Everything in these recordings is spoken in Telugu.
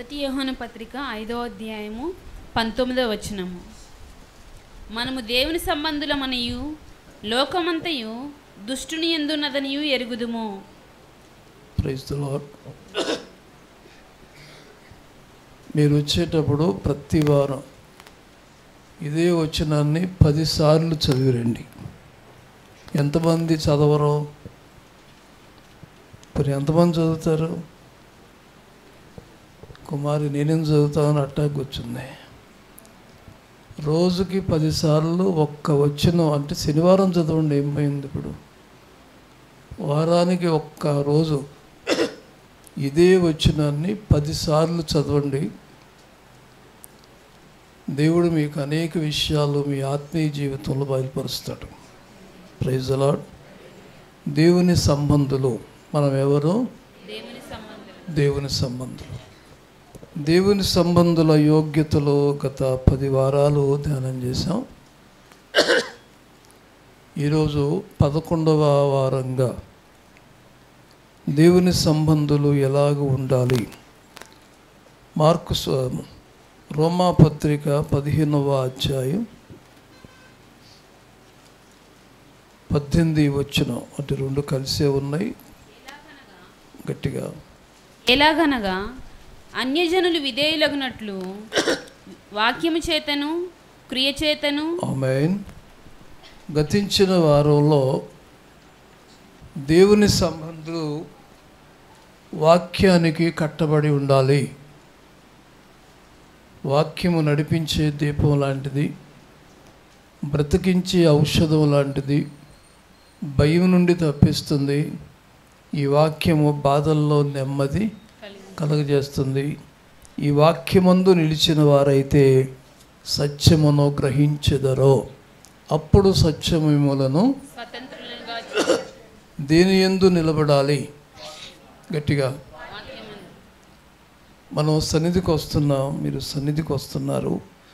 మొదటి యోహాను పత్రిక ఐదో అధ్యాయము పంతొమ్మిదో వచనము మనము దేవుని సంబంధులమనియు లోకమంతయు దుష్టుని ఎందున్నదనియు ఎరుగుదుము ప్రైజ్ ద లార్డ్ మీరు వచ్చేటప్పుడు ప్రతి వారం ఇదే వచనాన్ని పదిసార్లు చదివిరండి ఎంతమంది చదవరు మరి ఎంతమంది చదువుతారు కుమారి నేనేం చదువుతామని అట్టా కూర్చుంది రోజుకి పదిసార్లు ఒక్క వచనం అంటే శనివారం చదవండి ఏం పోయింది ఇప్పుడు వారానికి ఒక్క రోజు ఇదే వచనాన్ని పదిసార్లు చదవండి దేవుడు మీకు అనేక విషయాలు మీ ఆత్మీయ జీవితంలో బయలుపరుస్తాడు ప్రైజ్ అలాడ్ దేవుని సంబంధులు మనం ఎవరు దేవుని సంబంధులు దేవుని సంబంధులు దేవుని సంబంధుల యోగ్యతలో గత పది వారాలు ధ్యానం చేశాం ఈరోజు పదకొండవ వారంగా దేవుని సంబంధులు ఎలాగ ఉండాలి మార్కు స్వ- రోమా పత్రిక పదిహేనవ అధ్యాయం పద్దెనిమిది వచ్చిన అంటే రెండు కలిసే ఉన్నాయి గట్టిగా ఎలాగనగా అన్యజనులు విధేయులగునట్లు వాక్యము చేతను క్రియ చేతను ఆమెన్ గతించిన వారంలో దేవుని సంబంధులు వాక్యానికి కట్టబడి ఉండాలి వాక్యము నడిపించే దీపం లాంటిది బ్రతికించే ఔషధం లాంటిది భయం నుండి తప్పిస్తుంది ఈ వాక్యము బాధల్లో నెమ్మది కలుగజేస్తుంది ఈ వాక్యమందు నిలిచిన వారైతే సత్యమును గ్రహించెదరో అప్పుడు సత్యమిములను స్వతంత్రులుగా దేని ఎందు నిలబడాలి గట్టిగా వాక్యమందు మనం సన్నిధికి వస్తున్నాం మీరు సన్నిధికి వస్తున్నారు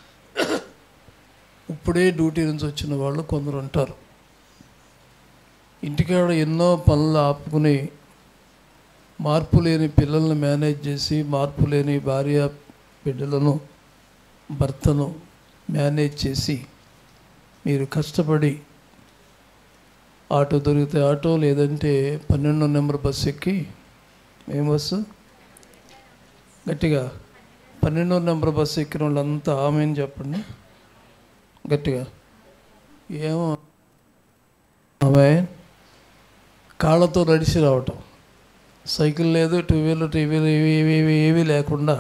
ఇప్పుడే డ్యూటీ నుంచి వచ్చిన వాళ్ళు కొందరు ఉంటారు ఇంటికాడ ఎన్నో పనులు ఆపుకుని మార్పు లేని పిల్లల్ని మేనేజ్ చేసి మార్పు లేని భార్య బిడ్డలను భర్తను మేనేజ్ చేసి మీరు కష్టపడి ఆటో దొరికితే ఆటో లేదంటే పన్నెండో నెంబర్ బస్సు ఎక్కి ఏం బస్సు గట్టిగా పన్నెండో నెంబర్ బస్సు ఎక్కిన వాళ్ళంతా ఆమె అని చెప్పండి గట్టిగా ఏమో ఆమె కాళ్ళతో నడిచి రావటం సైకిల్ లేదు టూ వీలర్ టూ వీలర్ ఏవి ఏవి ఏవి ఏవి లేకుండా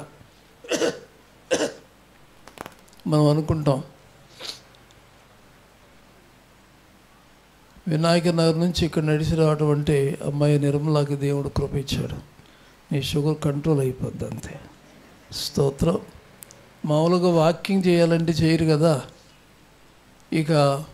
మనం అనుకుంటాం వినాయక నగర్ నుంచి ఇక్కడ నడిచి రావడం అంటే అమ్మాయి నిర్మలాకి దేవుడు కృప ఇచ్చాడు నీ షుగర్ కంట్రోల్ అయిపోద్ది అంతే స్తోత్రం మామూలుగా వాకింగ్ చేయాలంటే చేయరు కదా ఇక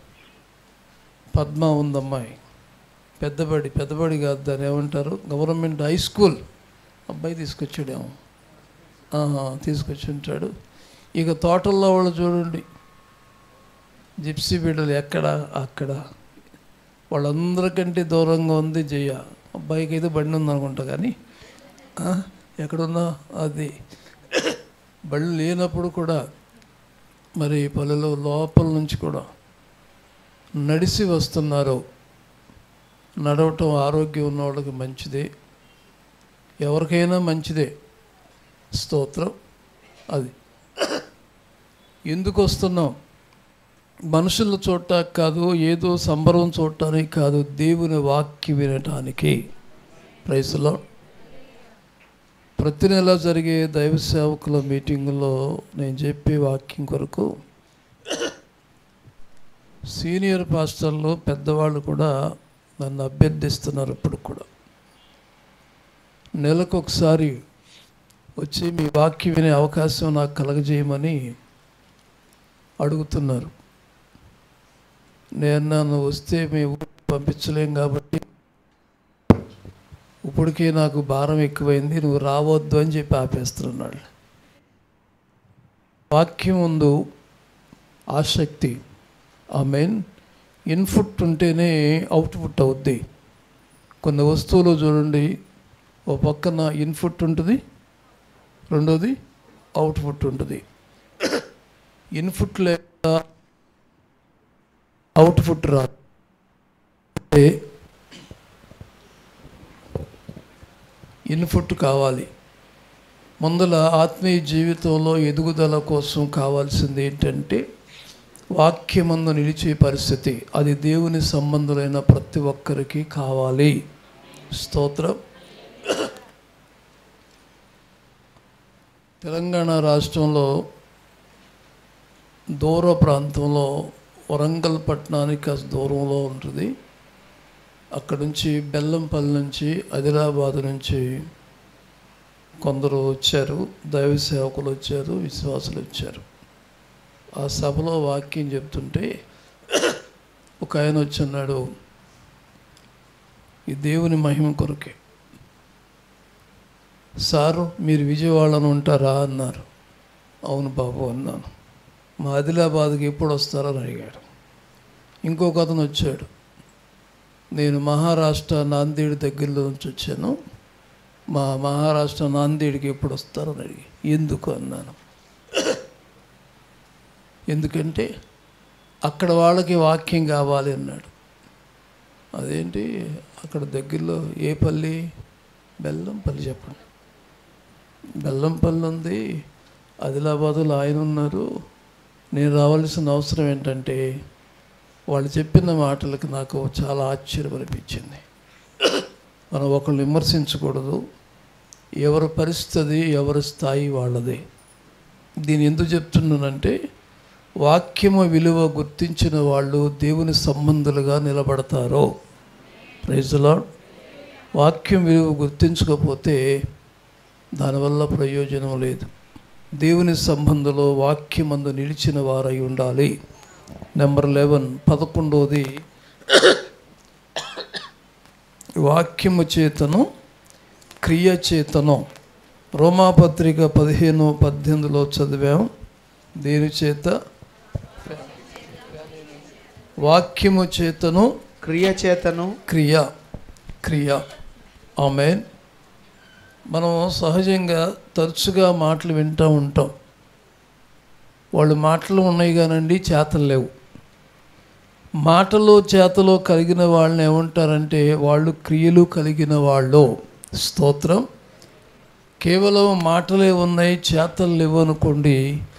పద్మ ఉందమ్మాయి పెద్దబడి పెద్దబడి కాదు దాన్ని ఏమంటారు గవర్నమెంట్ హై స్కూల్ అబ్బాయి తీసుకొచ్చాడేమో ఆహా, తీసుకొచ్చి ఉంటాడు ఇక తోటల్లో వాళ్ళు చూడండి జిప్సీ బిడ్డలు ఎక్కడ అక్కడ వాళ్ళందరికంటే దూరంగా ఉంది జయ అబ్బాయికి అయితే బండి ఉందనుకుంటా కానీ ఆ, ఎక్కడుందా అది బళ్ళు లేనప్పుడు కూడా మరి పల్లెలో లోపల నుంచి కూడా నడిచి వస్తున్నారు నడవటం ఆరోగ్యం ఉన్న వాళ్ళకి మంచిదే ఎవరికైనా మంచిదే స్తోత్రం అది ఎందుకు వస్తున్నాం మనుషులు చూడటానికి కాదు ఏదో సంబరం చూడటానికి కాదు దేవుని వాక్యం వినటానికి ప్రైస్లో ప్రతి నెల జరిగే దైవ సేవకుల మీటింగులో నేను చెప్పే వాక్యం కొరకు సీనియర్ పాస్టర్లు పెద్దవాళ్ళు కూడా నన్ను అభ్యర్థిస్తున్నారు ఇప్పుడు కూడా నెలకు ఒకసారి వచ్చి మీ వాక్యం వినే అవకాశం నాకు కలగజేయమని అడుగుతున్నారు నేను నన్ను వస్తే మీ ఊరికి పంపించలేం కాబట్టి ఇప్పటికే నాకు భారం ఎక్కువైంది నువ్వు రావద్దు అని చెప్పి ఆపేస్తున్నాడు వాక్యం ముందు ఆసక్తి ఆ మెయిన్ ఇన్పుట్ ఉంటేనే అవుట్పుట్ అవుద్ది కొన్ని వస్తువులు చూడండి ఓ పక్కన ఇన్పుట్ ఉంటుంది రెండోది అవుట్పుట్ ఉంటుంది ఇన్పుట్ లేక అవుట్పుట్ రాదు అంటే ఇన్పుట్ కావాలి ముందల ఆత్మీయ జీవితంలో ఎదుగుదల కోసం కావాల్సింది ఏంటంటే వాక్యమందు నిలిచే పరిస్థితి అది దేవుని సంబంధులైన ప్రతి ఒక్కరికి కావాలి స్తోత్రం తెలంగాణ రాష్ట్రంలో దూర ప్రాంతంలో వరంగల్ పట్టణానికి కాస్త దూరంలో ఉంటుంది అక్కడ నుంచి బెల్లంపల్లి నుంచి ఆదిలాబాద్ నుంచి కొందరు వచ్చారు దైవ సేవకులు వచ్చారు విశ్వాసులు వచ్చారు ఆ సభలో వాక్యం చెప్తుంటే ఒక ఆయన వచ్చన్నాడు ఈ దేవుని మహిమ కొరకే సారు మీరు విజయవాడలో ఉంటారా అన్నారు అవును బాబు అన్నాను మా ఆదిలాబాద్కి ఎప్పుడు వస్తారని అడిగాడు ఇంకొక అతను వచ్చాడు నేను మహారాష్ట్ర నాందేడ్ దగ్గరలో నుంచి వచ్చాను మా మహారాష్ట్ర నాందేడ్కి ఎప్పుడు వస్తారని అడిగి ఎందుకు అన్నాను ఎందుకంటే అక్కడ వాళ్ళకి వాక్యం కావాలి అన్నాడు అదేంటి అక్కడ దగ్గరలో ఏ పల్లి బెల్లంపల్లి చెప్పండి బెల్లంపల్లి ఉంది ఆదిలాబాదులో ఆయన ఉన్నారు నేను రావాల్సిన అవసరం ఏంటంటే వాళ్ళు చెప్పిన మాటలకు నాకు చాలా ఆశ్చర్యం అనిపించింది మనం ఒకళ్ళు విమర్శించకూడదు ఎవరి పరిస్థితి ఎవరి స్థాయి వాళ్ళది దీని ఎందుకు చెప్తున్నానంటే వాక్యము విలువ గుర్తించిన వాళ్ళు దేవుని సంబంధులుగా నిలబడతారు ప్రైజ్లా వాక్యం విలువ గుర్తించకపోతే దానివల్ల ప్రయోజనం లేదు దేవుని సంబంధంలో వాక్యమందు నిలిచిన వారై ఉండాలి నెంబర్ లెవెన్ పదకొండవది వాక్యము చేతను క్రియ చేతను రోమాపత్రిక పదిహేను పద్దెనిమిదిలో చదివాం దేని చేత వాక్యము చేతను క్రియ చేతను క్రియ క్రియ ఆమె మనం సహజంగా తరచుగా మాటలు వింటూ ఉంటాం వాళ్ళు మాటలు ఉన్నాయి కానండి చేతలు లేవు మాటలు చేతలో కలిగిన వాళ్ళని ఏమంటారంటే వాళ్ళు క్రియలు కలిగిన వాళ్ళు స్తోత్రం కేవలం మాటలే ఉన్నాయి చేతలు లేవు అనుకోండి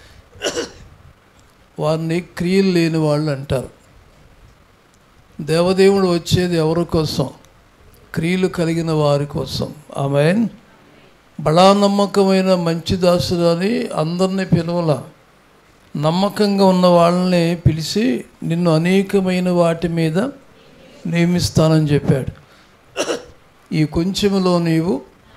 వారిని క్రియలు లేని వాళ్ళు అంటారు దేవదేవుడు వచ్చేది ఎవరి కోసం క్రియలు కలిగిన వారి కోసం ఆమె బడా నమ్మకమైన మంచి దాసుడు అని అందరినీ పిలవల నమ్మకంగా ఉన్న వాళ్ళని పిలిచి నిన్ను అనేకమైన వాటి మీద నియమిస్తానని చెప్పాడు ఈ కొంచెములో నీవు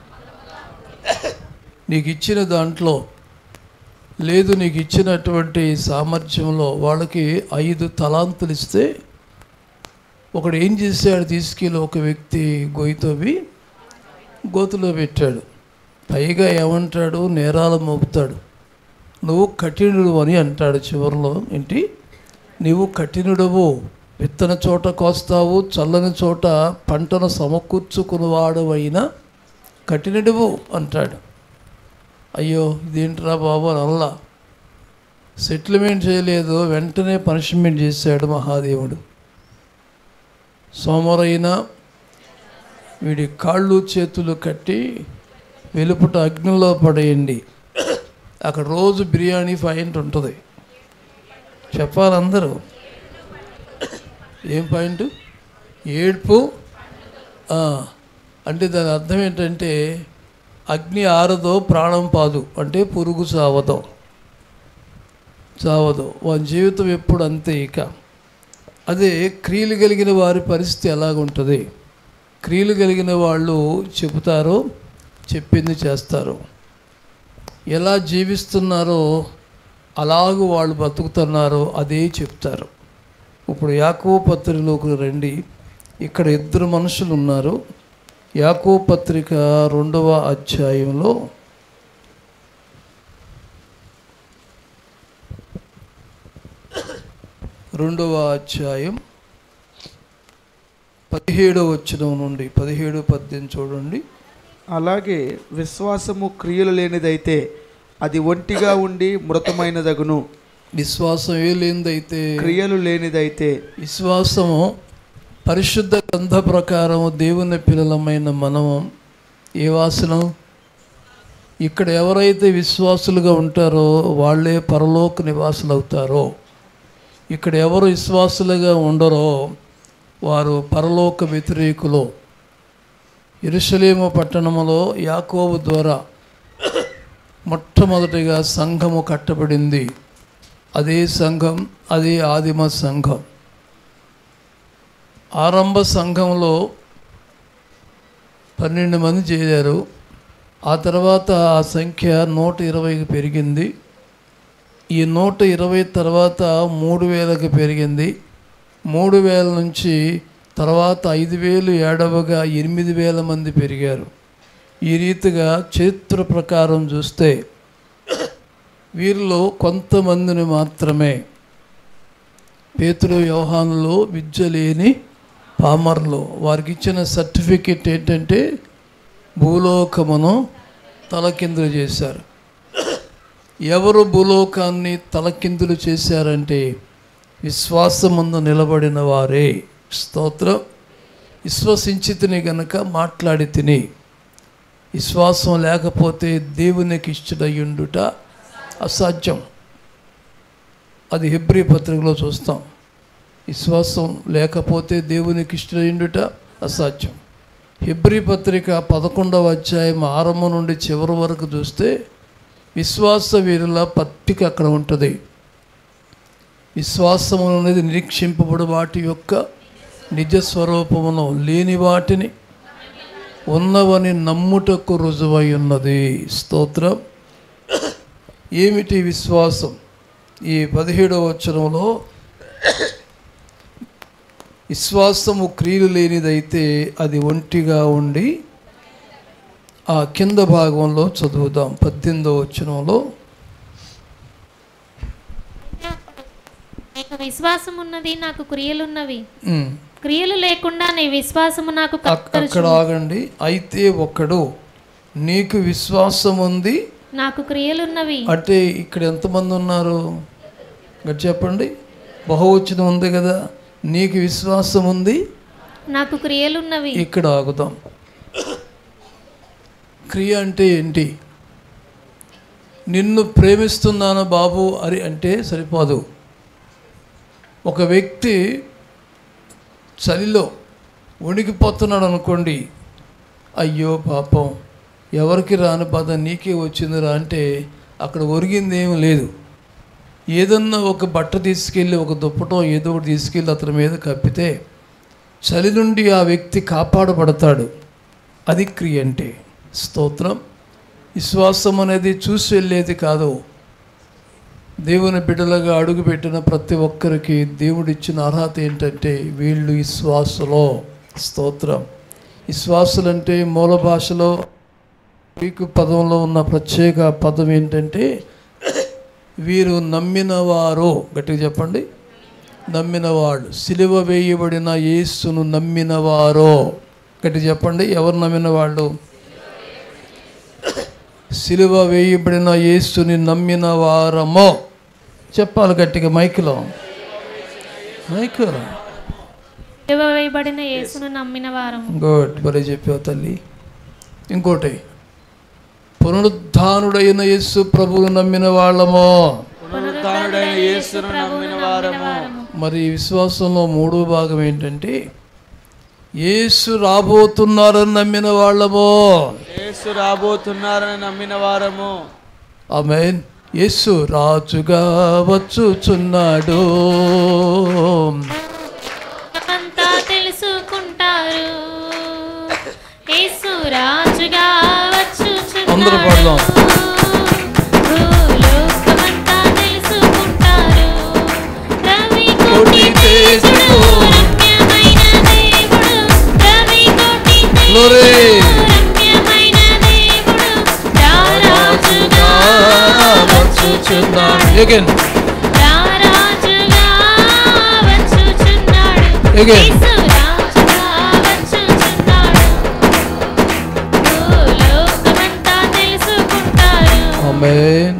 నీకు ఇచ్చిన దాంట్లో లేదు నీకు ఇచ్చినటువంటి సామర్థ్యంలో వాళ్ళకి ఐదు తలాంతులు ఇస్తే ఒకడు ఏం చేశాడు తీసుకెళ్ళి ఒక వ్యక్తి గొయ్యితోవి గోతులో పెట్టాడు పైగా ఏమంటాడు నేరాలు మోపుతాడు నువ్వు కఠినుడు అని అంటాడు చివరిలో ఏంటి నీవు కఠినుడవు విత్తన చోట కోస్తావు చల్లని చోట పంటను సమకూర్చుకునివాడు అయినా కఠినుడువు అంటాడు అయ్యో ఇదేంట్రా బాబు అని అల్లా సెటిల్మెంట్ చేయలేదు వెంటనే పనిష్మెంట్ చేశాడు మహాదేవుడు సోమరైనా వీడి కాళ్ళు చేతులు కట్టి వెలుపుట అగ్నిలో పడేయండి అక్కడ రోజు బిర్యానీ పాయింట్ ఉంటుంది చెప్పాలి అందరూ ఏం పాయింట్ ఏడ్పు ఆ, అంటే దాని అర్థం ఏంటంటే అగ్ని ఆరదో ప్రాణం పాదు అంటే పురుగు చావదో చావదు వాని జీవితం ఎప్పుడు అంతే ఇక అదే క్రియలు కలిగిన వారి పరిస్థితి ఎలాగుంటుంది క్రియలు కలిగిన వాళ్ళు చెబుతారో చెప్పింది చేస్తారు ఎలా జీవిస్తున్నారో అలాగూ వాళ్ళు బతుకుతున్నారో అదే చెప్తారు ఇప్పుడు యాకో పత్రికలోకి రండి ఇక్కడ ఇద్దరు మనుషులు ఉన్నారు యాకో పత్రిక రెండవ అధ్యాయంలో రెండవ అధ్యాయం పదిహేడవ వచనం నుండి పదిహేడు పద్దెనిమిది చూడండి అలాగే విశ్వాసము క్రియలు లేనిదైతే అది ఒంటిగా ఉండి మృతమైనదగును విశ్వాసం ఏ లేనిదైతే క్రియలు లేనిదైతే విశ్వాసము పరిశుద్ధ గ్రంథ ప్రకారం దేవుని పిల్లలమైన మనము ఏ వాసనం ఇక్కడ ఎవరైతే విశ్వాసులుగా ఉంటారో వాళ్ళే పరలోక నివాసులు అవుతారో ఇక్కడ ఎవరు విశ్వాసులుగా ఉండరో వారు పరలోక వ్యతిరేకులు ఎరుసలేము పట్టణములో యాకోబు ద్వారా మొట్టమొదటిగా సంఘము కట్టబడింది అదే సంఘం అదే ఆదిమ సంఘం ఆరంభ సంఘంలో పన్నెండు మంది చేరారు ఆ తర్వాత ఆ సంఖ్య నూట ఇరవైకి పెరిగింది ఈ నూట ఇరవై తర్వాత మూడు వేలకు పెరిగింది మూడు వేల నుంచి తర్వాత ఐదు వేలు ఏడవగా ఎనిమిది వేల మంది పెరిగారు ఈ రీతిగా చరిత్ర ప్రకారం చూస్తే వీరిలో కొంతమందిని మాత్రమే పేతురు వ్యవహానంలో విద్య లేని పామర్లు వారికి ఇచ్చిన సర్టిఫికెట్ ఏంటంటే భూలోకమును తలకిందులు చేశారు ఎవరు భూలోకాన్ని తలకిందులు చేశారంటే విశ్వాసముందు నిలబడిన వారే స్తోత్రం విశ్వసించి తిని గనక మాట్లాడి తిని విశ్వాసం లేకపోతే దేవునికి ఇష్టడయ్యుండుట అసాధ్యం అది హెబ్రి పత్రికలో చూస్తాం విశ్వాసం లేకపోతే దేవునికి ఇష్టడయ్యుండుట అసాధ్యం హెబ్రి పత్రిక పదకొండవ అధ్యాయం ఆరంభం నుండి చివరి వరకు చూస్తే విశ్వాస వీరుల పత్రిక అక్కడ ఉంటుంది విశ్వాసము అనేది నిరీక్షింపబడు వాటి యొక్క నిజ స్వరూపమును లేని వాటిని ఉన్నవని నమ్ముటకు రుజువై ఉన్నది స్తోత్రం ఏమిటి విశ్వాసం ఈ పదిహేడవ వచనంలో విశ్వాసము క్రియలు లేనిదైతే అది ఒంటిగా ఉండి ఆ కింద భాగంలో చదువుదాం పద్దెనిమిదవ వచనంలో నీకు విశ్వాసం ఉన్నది నాకు క్రియలున్నవి ఉమ్, క్రియలు లేకుండా నీ విశ్వాసము నాకు అక్- అక్కడ ఆగండి అయితే ఒకడు నీకు విశ్వాసం ఉంది నాకు క్రియలున్నవి అంటే ఇక్కడ ఎంతమంది ఉన్నారు గట్టి చెప్పండి బహువచనం ఉంది కదా నీకు విశ్వాసం ఉంది నాకు క్రియలున్నవి ఇక్కడ ఆగుదాం క్రియ అంటే ఏంటి నిన్ను ప్రేమిస్తున్నాను బాబు అని అంటే సరిపోదు ఒక వ్యక్తి చలిలో వణికిపోతున్నాడు అనుకోండి అయ్యో పాపం ఎవరికి రాని బాధ నీకే వచ్చిందిరా అంటే అక్కడ ఒరిగింది ఏమీ లేదు ఏదన్నా ఒక బట్ట తీసుకెళ్ళి ఒక దుప్పటం ఏదో ఒకటి తీసుకెళ్ళి అతని మీద కప్పితే చలి నుండి ఆ వ్యక్తి కాపాడబడతాడు అది క్రియ అంటే స్తోత్రం విశ్వాసం అనేది చూసి వెళ్ళేది కాదు దేవుని బిడ్డలుగా అడుగుపెట్టిన ప్రతి ఒక్కరికి దేవుడిచ్చిన అర్హత ఏంటంటే వీళ్ళు విశ్వాసులో స్తోత్రం విశ్వాసులంటే మూల భాషలో గ్రీకు పదంలో ఉన్న ప్రత్యేక పదం ఏంటంటే వీరు నమ్మినవారు గట్టిగా చెప్పండి నమ్మినవాడు సిలువ వేయబడిన యేసును నమ్మినవారో గట్టి చెప్పండి ఎవరు నమ్మిన వాళ్ళు సిలువ వేయబడిన యేసుని నమ్మిన వారమో చెప్పాలి గట్టిగా మైక్లో మైక్ వేయబడిన యేసును నమ్మిన వారము గుడ్ భలే చెప్పావు తల్లి ఇంకోటి పునరుద్ధానుడైన యేసు ప్రభువును నమ్మిన వాళ్ళమో పునరుద్ధానుడైన యేసును నమ్మిన వారము మరి ఈ విశ్వాసంలో మూడో భాగం ఏంటంటే యేసు రాబోతున్నారని నమ్మిన వాళ్ళమో యేసు రాబోతున్నారని నమ్మిన వారము ఆమెన్ యేసు రాజుగా వచ్చుచున్నాడు అంతా తెలుసుకుంటారు యేసు రాజుగా వచ్చుచున్నాడు. అందరూ పాడదాం. భూలోకమంతా తెలుసుకుంటారు. రవి కోటి కోటి తేజుడు, తేజుడు, రమ్యమైన దేవుడు. రవి కోటి Glory. తేజుడు, రమ్యమైన దేవుడు. రారాజుగా వచ్చుచున్నాడు Again. రారాజుగా వచ్చుచున్నాడు. Again. యేసు రాజుగా వచ్చుచున్నాడు. భూలోకమంతా తెలుసుకుంటారు. ఆమెన్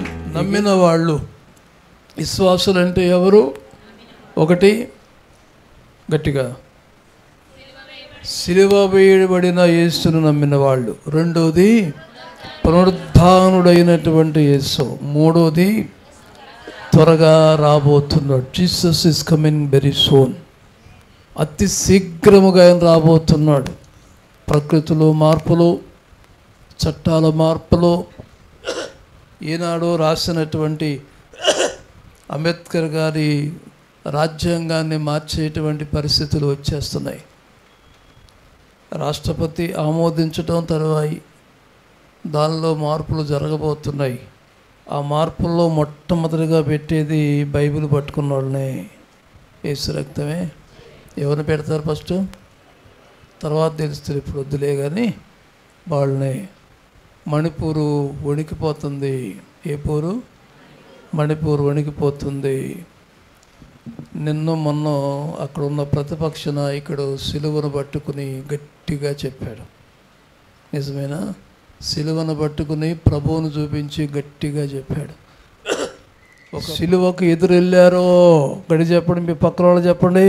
నమ్మిన వాళ్ళు విశ్వాసులు అంటే ఎవరు ఒకటి గట్టిగా సిలువ వేయబడిన యేసును నమ్మిన వాళ్ళు రెండోది పునరుద్ధానుడైనటువంటి యేసు మూడోది త్వరగా రాబోతున్నాడు Jesus is coming very soon అతి శీఘ్రముగా ఆయన రాబోతున్నాడు ప్రకృతిలో మార్పులు చట్టాల మార్పులు ఈనాడు రాసినటువంటి అంబేద్కర్ గారి రాజ్యాంగాన్ని మార్చేటువంటి పరిస్థితులు వచ్చేస్తున్నాయి రాష్ట్రపతి ఆమోదించడం తరువాయి దానిలో మార్పులు జరగబోతున్నాయి ఆ మార్పుల్లో మొట్టమొదటిగా పెట్టేది బైబిల్ పట్టుకున్న వాళ్ళనే ఏసు రక్తమే ఎవరిని పెడతారు ఫస్ట్ తర్వాత తెలుస్తుంది ఇప్పుడు వద్దులే కానీ వాళ్ళని మణిపూరు వణికిపోతుంది ఏ పూరు మణిపూర్ వణికిపోతుంది నిన్న మొన్న అక్కడ ఉన్న ప్రతిపక్ష నాయకుడు సిలువను పట్టుకుని గట్టిగా చెప్పాడు నిజమేనా సిలువను పట్టుకుని ప్రభువును చూపించి గట్టిగా చెప్పాడు ఒక సిలువకు ఎదురు వెళ్ళారో గడి చెప్పండి మీ పక్కన వాళ్ళు చెప్పండి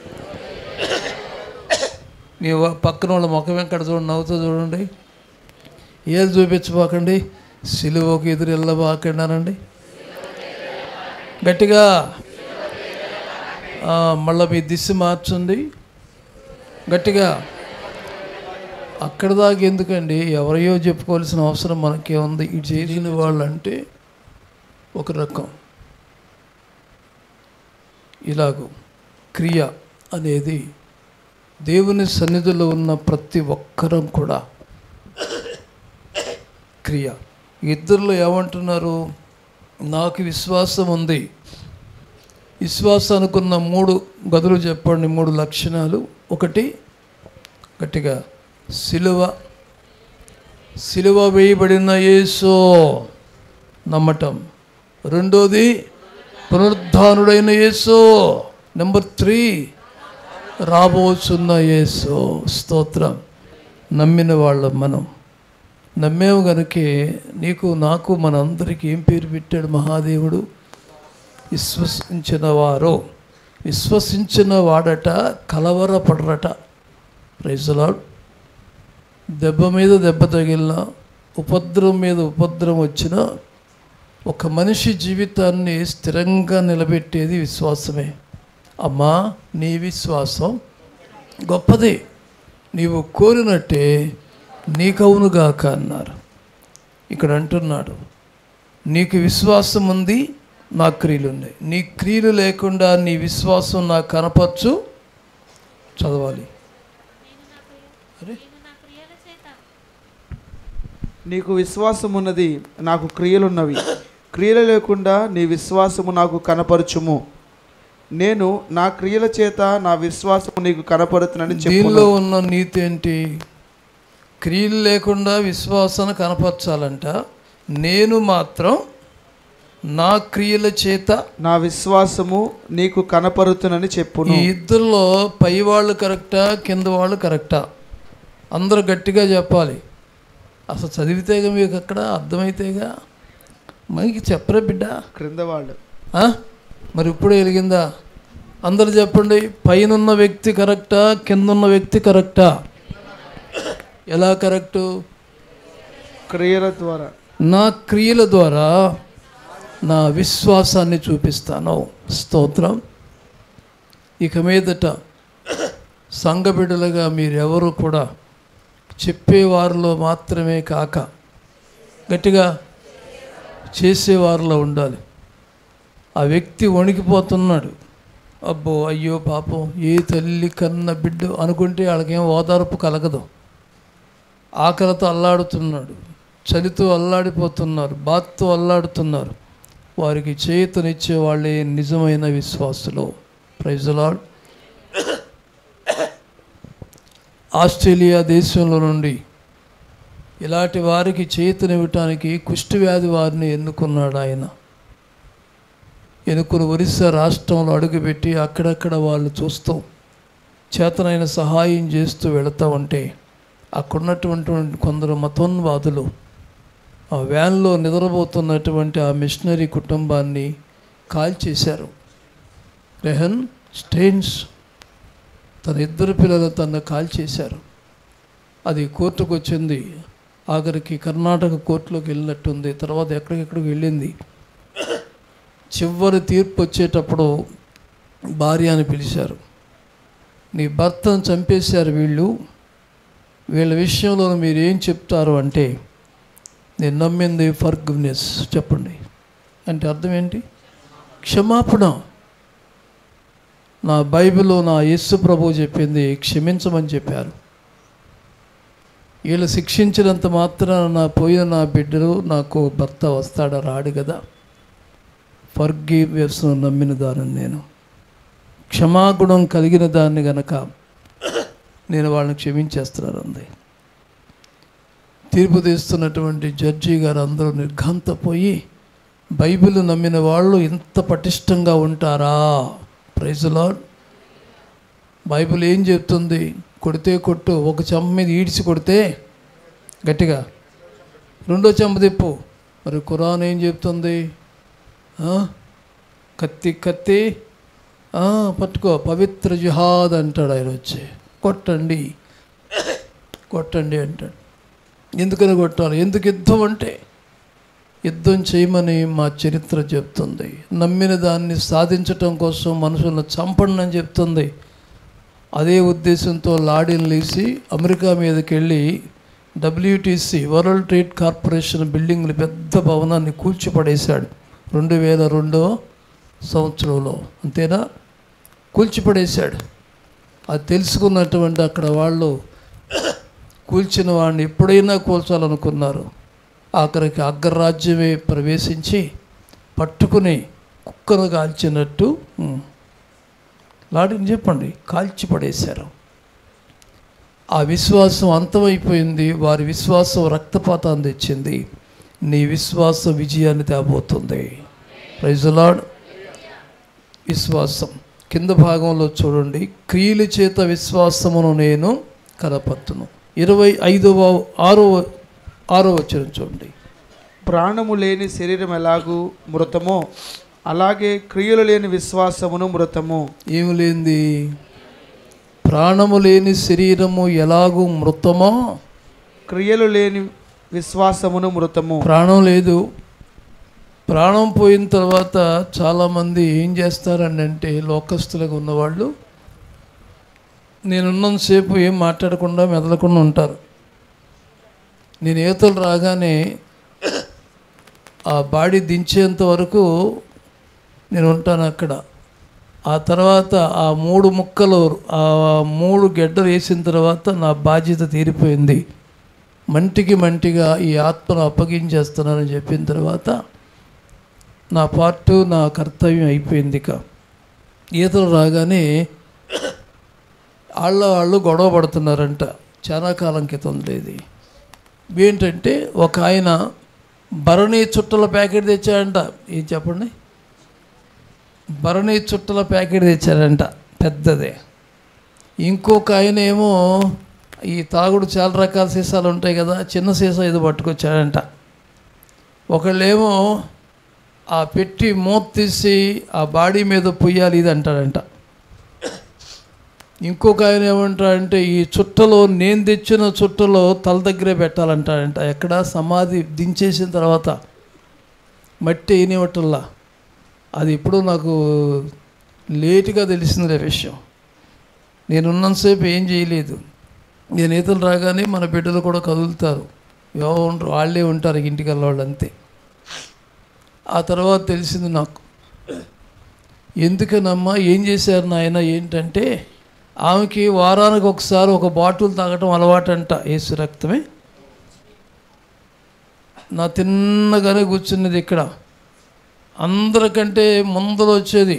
మీ వ- పక్కన వాళ్ళ ముఖం ఎక్కడ చూడండి నవ్వుతూ చూడండి ఏది చూపించబాకండి సిలువకు ఎదురు వెళ్ళబాకండి అనండి గట్టిగా ఆ, మళ్ళీ మీ దిశ మార్చుంది గట్టిగా అక్కడ దాకా ఎందుకండి ఎవరియో చెప్పుకోవాల్సిన అవసరం మనకే ఉంది ఇది చేసిన వాళ్ళంటే ఒక రకం ఇలాగూ క్రియ అనేది దేవుని సన్నిధిలో ఉన్న ప్రతి ఒక్కరం కూడా క్రియ ఇద్దరిలో ఏమంటున్నారు నాకు విశ్వాసం ఉంది విశ్వాసం అనుకున్న మూడు గదులు చెప్పండి మూడు లక్షణాలు ఒకటి గట్టిగా సిలువ సిలువ వేయబడిన యేసో నమ్మటం రెండోది పునరుద్ధానుడైన యేసో నెంబర్ త్రీ రాబోచున్న యేసో స్తోత్రం నమ్మిన వాళ్ళం మనం నమ్మేవు గనుకే నీకు నాకు మనందరికీ ఏం పేరు పెట్టాడు మహాదేవుడు విశ్వసించిన వారు విశ్వసించిన వాడట కలవరపడరట రైజలాడ్ దెబ్బ మీద దెబ్బ తగిలిన ఉపద్రవం మీద ఉపద్రవం వచ్చిన ఒక మనిషి జీవితాన్ని స్థిరంగా నిలబెట్టేది విశ్వాసమే అమ్మా నీ విశ్వాసం గొప్పది నీవు కోరినట్టే నీకవునుగాక అన్నారు ఇక్కడ అంటున్నాడు నీకు విశ్వాసం ఉంది నా క్రియలు ఉన్నాయి నీ క్రియలు లేకుండా నీ విశ్వాసం నాకు కనపచ్చు చదవాలి అరే నీకు విశ్వాసం ఉన్నది నాకు క్రియలున్నవి క్రియలు లేకుండా నీ విశ్వాసము నాకు కనపరచుము నేను నా క్రియల చేత నా విశ్వాసము నీకు కనపరుతునని దీనిలో చెప్పు ఉన్న నీతి ఏంటి క్రియలు లేకుండా విశ్వాసాన్ని కనపరచాలంట నేను మాత్రం నా క్రియల చేత నా విశ్వాసము నీకు కనపరుతునని చెప్పును ఈ ఇద్దరిలో పై వాళ్ళు కరెక్టా కింద వాళ్ళు కరెక్టా అందరూ గట్టిగా చెప్పాలి అసలు చదివితేగా మీకు అక్కడ అర్థమైతేగా మనకి చెప్పరా బిడ్డ క్రింద వాళ్ళు ఆ? మరి ఇప్పుడే వెలిగిందా అందరు చెప్పండి పైనున్న వ్యక్తి కరెక్టా కిందున్న వ్యక్తి కరెక్టా ఎలా కరెక్టు క్రియల ద్వారా నా క్రియల ద్వారా నా విశ్వాసాన్ని చూపిస్తాను స్తోత్రం ఇక మీదట సంఘ బిడ్డలుగా మీరెవరు కూడా చెప్పేవారిలో మాత్రమే కాక గట్టిగా చేసేవారిలో ఉండాలి ఆ వ్యక్తి వణికిపోతున్నాడు అబ్బో అయ్యో పాపం ఏ తల్లి కన్న బిడ్డ అనుకుంటే వాళ్ళకేం ఓదార్పు కలగదు ఆకలితో అల్లాడుతున్నాడు చలితో అల్లాడిపోతున్నారు బాధతో అల్లాడుతున్నారు వారికి చేతనిచ్చే వాళ్ళే నిజమైన విశ్వాసులు ప్రైజలాడ్ ఆస్ట్రేలియా దేశంలో నుండి ఇలాంటి వారికి చేతనివ్వటానికి కుష్ఠవ్యాధి వారిని ఎన్నుకున్నాడు ఆయన ఎన్నుకుని ఒరిస్సా రాష్ట్రంలో అడుగుపెట్టి అక్కడక్కడ వాళ్ళు చూస్తూ చేతనైన సహాయం చేస్తూ వెళతా ఉంటే అక్కడున్నటువంటి కొందరు మతోన్వాదులు ఆ వ్యాన్లో నిద్రపోతున్నటువంటి ఆ మిషనరీ కుటుంబాన్ని కాల్ చేశారు రెహన్ స్టెయిన్స్ తన ఇద్దరు పిల్లలు తన కాల్ చేశారు అది కోర్టుకు వచ్చింది ఆఖరికి కర్ణాటక కోర్టులోకి వెళ్ళినట్టుంది తర్వాత ఎక్కడికెక్కడికి వెళ్ళింది చివరి తీర్పు వచ్చేటప్పుడు భార్య అని పిలిచారు నీ భర్తను చంపేశారు వీళ్ళు వీళ్ళ విషయంలో మీరు ఏం చెప్తారు అంటే నేను నమ్మింది ఫర్గివ్నెస్ చెప్పండి అంటే అర్థం ఏంటి క్షమాపణ నా బైబిల్లో నా యేసు ప్రభు చెప్పింది క్షమించమని చెప్పారు వీళ్ళు శిక్షించినంత మాత్రాన నా పోయిన నా బిడ్డలు నాకు భర్త వస్తాడా రాడు కదా ఫర్గివ్నెస్ నమ్మిన దానిని నేను క్షమాగుణం కలిగిన దాన్ని గనక నేను వాళ్ళని క్షమించేస్తున్నాను అంది తీర్పు తీస్తున్నటువంటి జడ్జి గారు అందరూ నిర్ఘాంతపోయి బైబిల్ నమ్మిన వాళ్ళు ఇంత పటిష్టంగా ఉంటారా ప్రైజులా బైబిల్ ఏం చెప్తుంది కొడితే కొట్టు ఒక చెంప మీద ఈడ్చి కొడితే గట్టిగా రెండో చెంప తిప్పు మరి ఖురాన్ ఏం చెప్తుంది ఆ? కత్తి కత్తి ఆ, పట్టుకో పవిత్ర జిహాద్ అంటాడు ఆయన వచ్చి కొట్టండి కొట్టండి అంటాడు ఎందుకని కొట్టాలి ఎందుకు యుద్ధం అంటే యుద్ధం చేయమని మా చరిత్ర చెప్తుంది నమ్మిన దాన్ని సాధించటం కోసం మనుషులను చంపండి అని చెప్తుంది అదే ఉద్దేశంతో లాడీని లేచి అమెరికా మీదకి వెళ్ళి డబ్ల్యూటీసీ వరల్డ్ ట్రేడ్ కార్పొరేషన్ బిల్డింగ్లు పెద్ద భవనాన్ని కూల్చిపడేశాడు రెండు వేల రెండో సంవత్సరంలో అంతేనా కూల్చిపడేశాడు అది తెలుసుకున్నటువంటి అక్కడ వాళ్ళు కూల్చిన వాడిని ఎప్పుడైనా కూల్చాలనుకున్నారు ఆఖరికి అగ్రరాజ్యమే ప్రవేశించి పట్టుకుని కుక్కను కాల్చినట్టు ఉమ్, లాడిని చెప్పండి కాల్చి పడేశారు ఆ విశ్వాసం అంతమైపోయింది వారి విశ్వాసం రక్తపాతాన్ని తెచ్చింది నీ విశ్వాస విజయాన్ని తేబోతుంది ప్రైజులాడ్ విశ్వాసం కింద భాగంలో చూడండి క్రియల చేత విశ్వాసమును నేను కనపత్తును ఇరవై ఐదవ ఆరో ఆరో వచ్చిన చూడండి ప్రాణము లేని శరీరం ఎలాగూ మృతమో అలాగే క్రియలు లేని విశ్వాసమును మృతము ఏమి లేనిది ప్రాణము లేని శరీరము ఎలాగూ మృతమో క్రియలు లేని విశ్వాసమును మృతము ప్రాణం లేదు ప్రాణం పోయిన తర్వాత చాలామంది ఏం చేస్తారని అంటే లోకస్తులుగా ఉన్నవాళ్ళు నేనున్నంతసేపు ఏం మాట్లాడకుండా మెదలకుండా ఉంటారు నేను ఈతలు రాగానే ఆ బాడీ దించేంత వరకు నేను ఉంటాను అక్కడ ఆ తర్వాత ఆ మూడు ముక్కలు ఆ మూడు గెడ్డలు వేసిన తర్వాత నా బాధ్యత తీరిపోయింది మంటికి మంటిగా ఈ ఆత్మను అప్పగించేస్తున్నానని చెప్పిన తర్వాత నా పార్టు నా కర్తవ్యం అయిపోయింది ఇక ఈతలు రాగానే వాళ్ళ వాళ్ళు గొడవ పడుతున్నారంట చాలా కాలం క్రితం లేదు ఏంటంటే ఒక ఆయన భరణి చుట్టల ప్యాకెట్ తెచ్చాడంట ఏం చెప్పండి భరణి చుట్టల ప్యాకెట్ తెచ్చాడంట పెద్దదే ఇంకొక ఆయన ఏమో ఈ తాగుడు చాలా రకాల సీసాలు ఉంటాయి కదా చిన్న సీసా ఏదో పట్టుకొచ్చాడంట ఒకళ్ళేమో ఆ పెట్టి మూత తీసి ఆ బాడీ మీద పొయ్యాలి ఇది అంటాడంట ఇంకొక ఆయన ఏమంటాడంటే ఈ చుట్టలో నేను తెచ్చిన చుట్టలో తల దగ్గరే పెట్టాలంటాడంట ఎక్కడ సమాధి దించేసిన తర్వాత మట్టి వేయనివటల్లా అది ఎప్పుడూ నాకు లేటుగా తెలిసింది ఆ విషయం నేను ఉన్నంతసేపు ఏం చేయలేదు నేను ఈతలు రాగానే మన బిడ్డలు కూడా కదులుతారు ఎవరు ఉండరు వాళ్ళే ఉంటారు ఇంటికి వాళ్ళు అంతే ఆ తర్వాత తెలిసింది నాకు ఎందుకనమ్మా ఏం చేశారు నాయన ఏంటంటే ఆమెకి వారానికి ఒకసారి ఒక బాటిల్ తాగటం అలవాటంట ఏసు రక్తమే నా తిన్నగానే కూర్చున్నది ఇక్కడ అందరికంటే ముందర వచ్చేది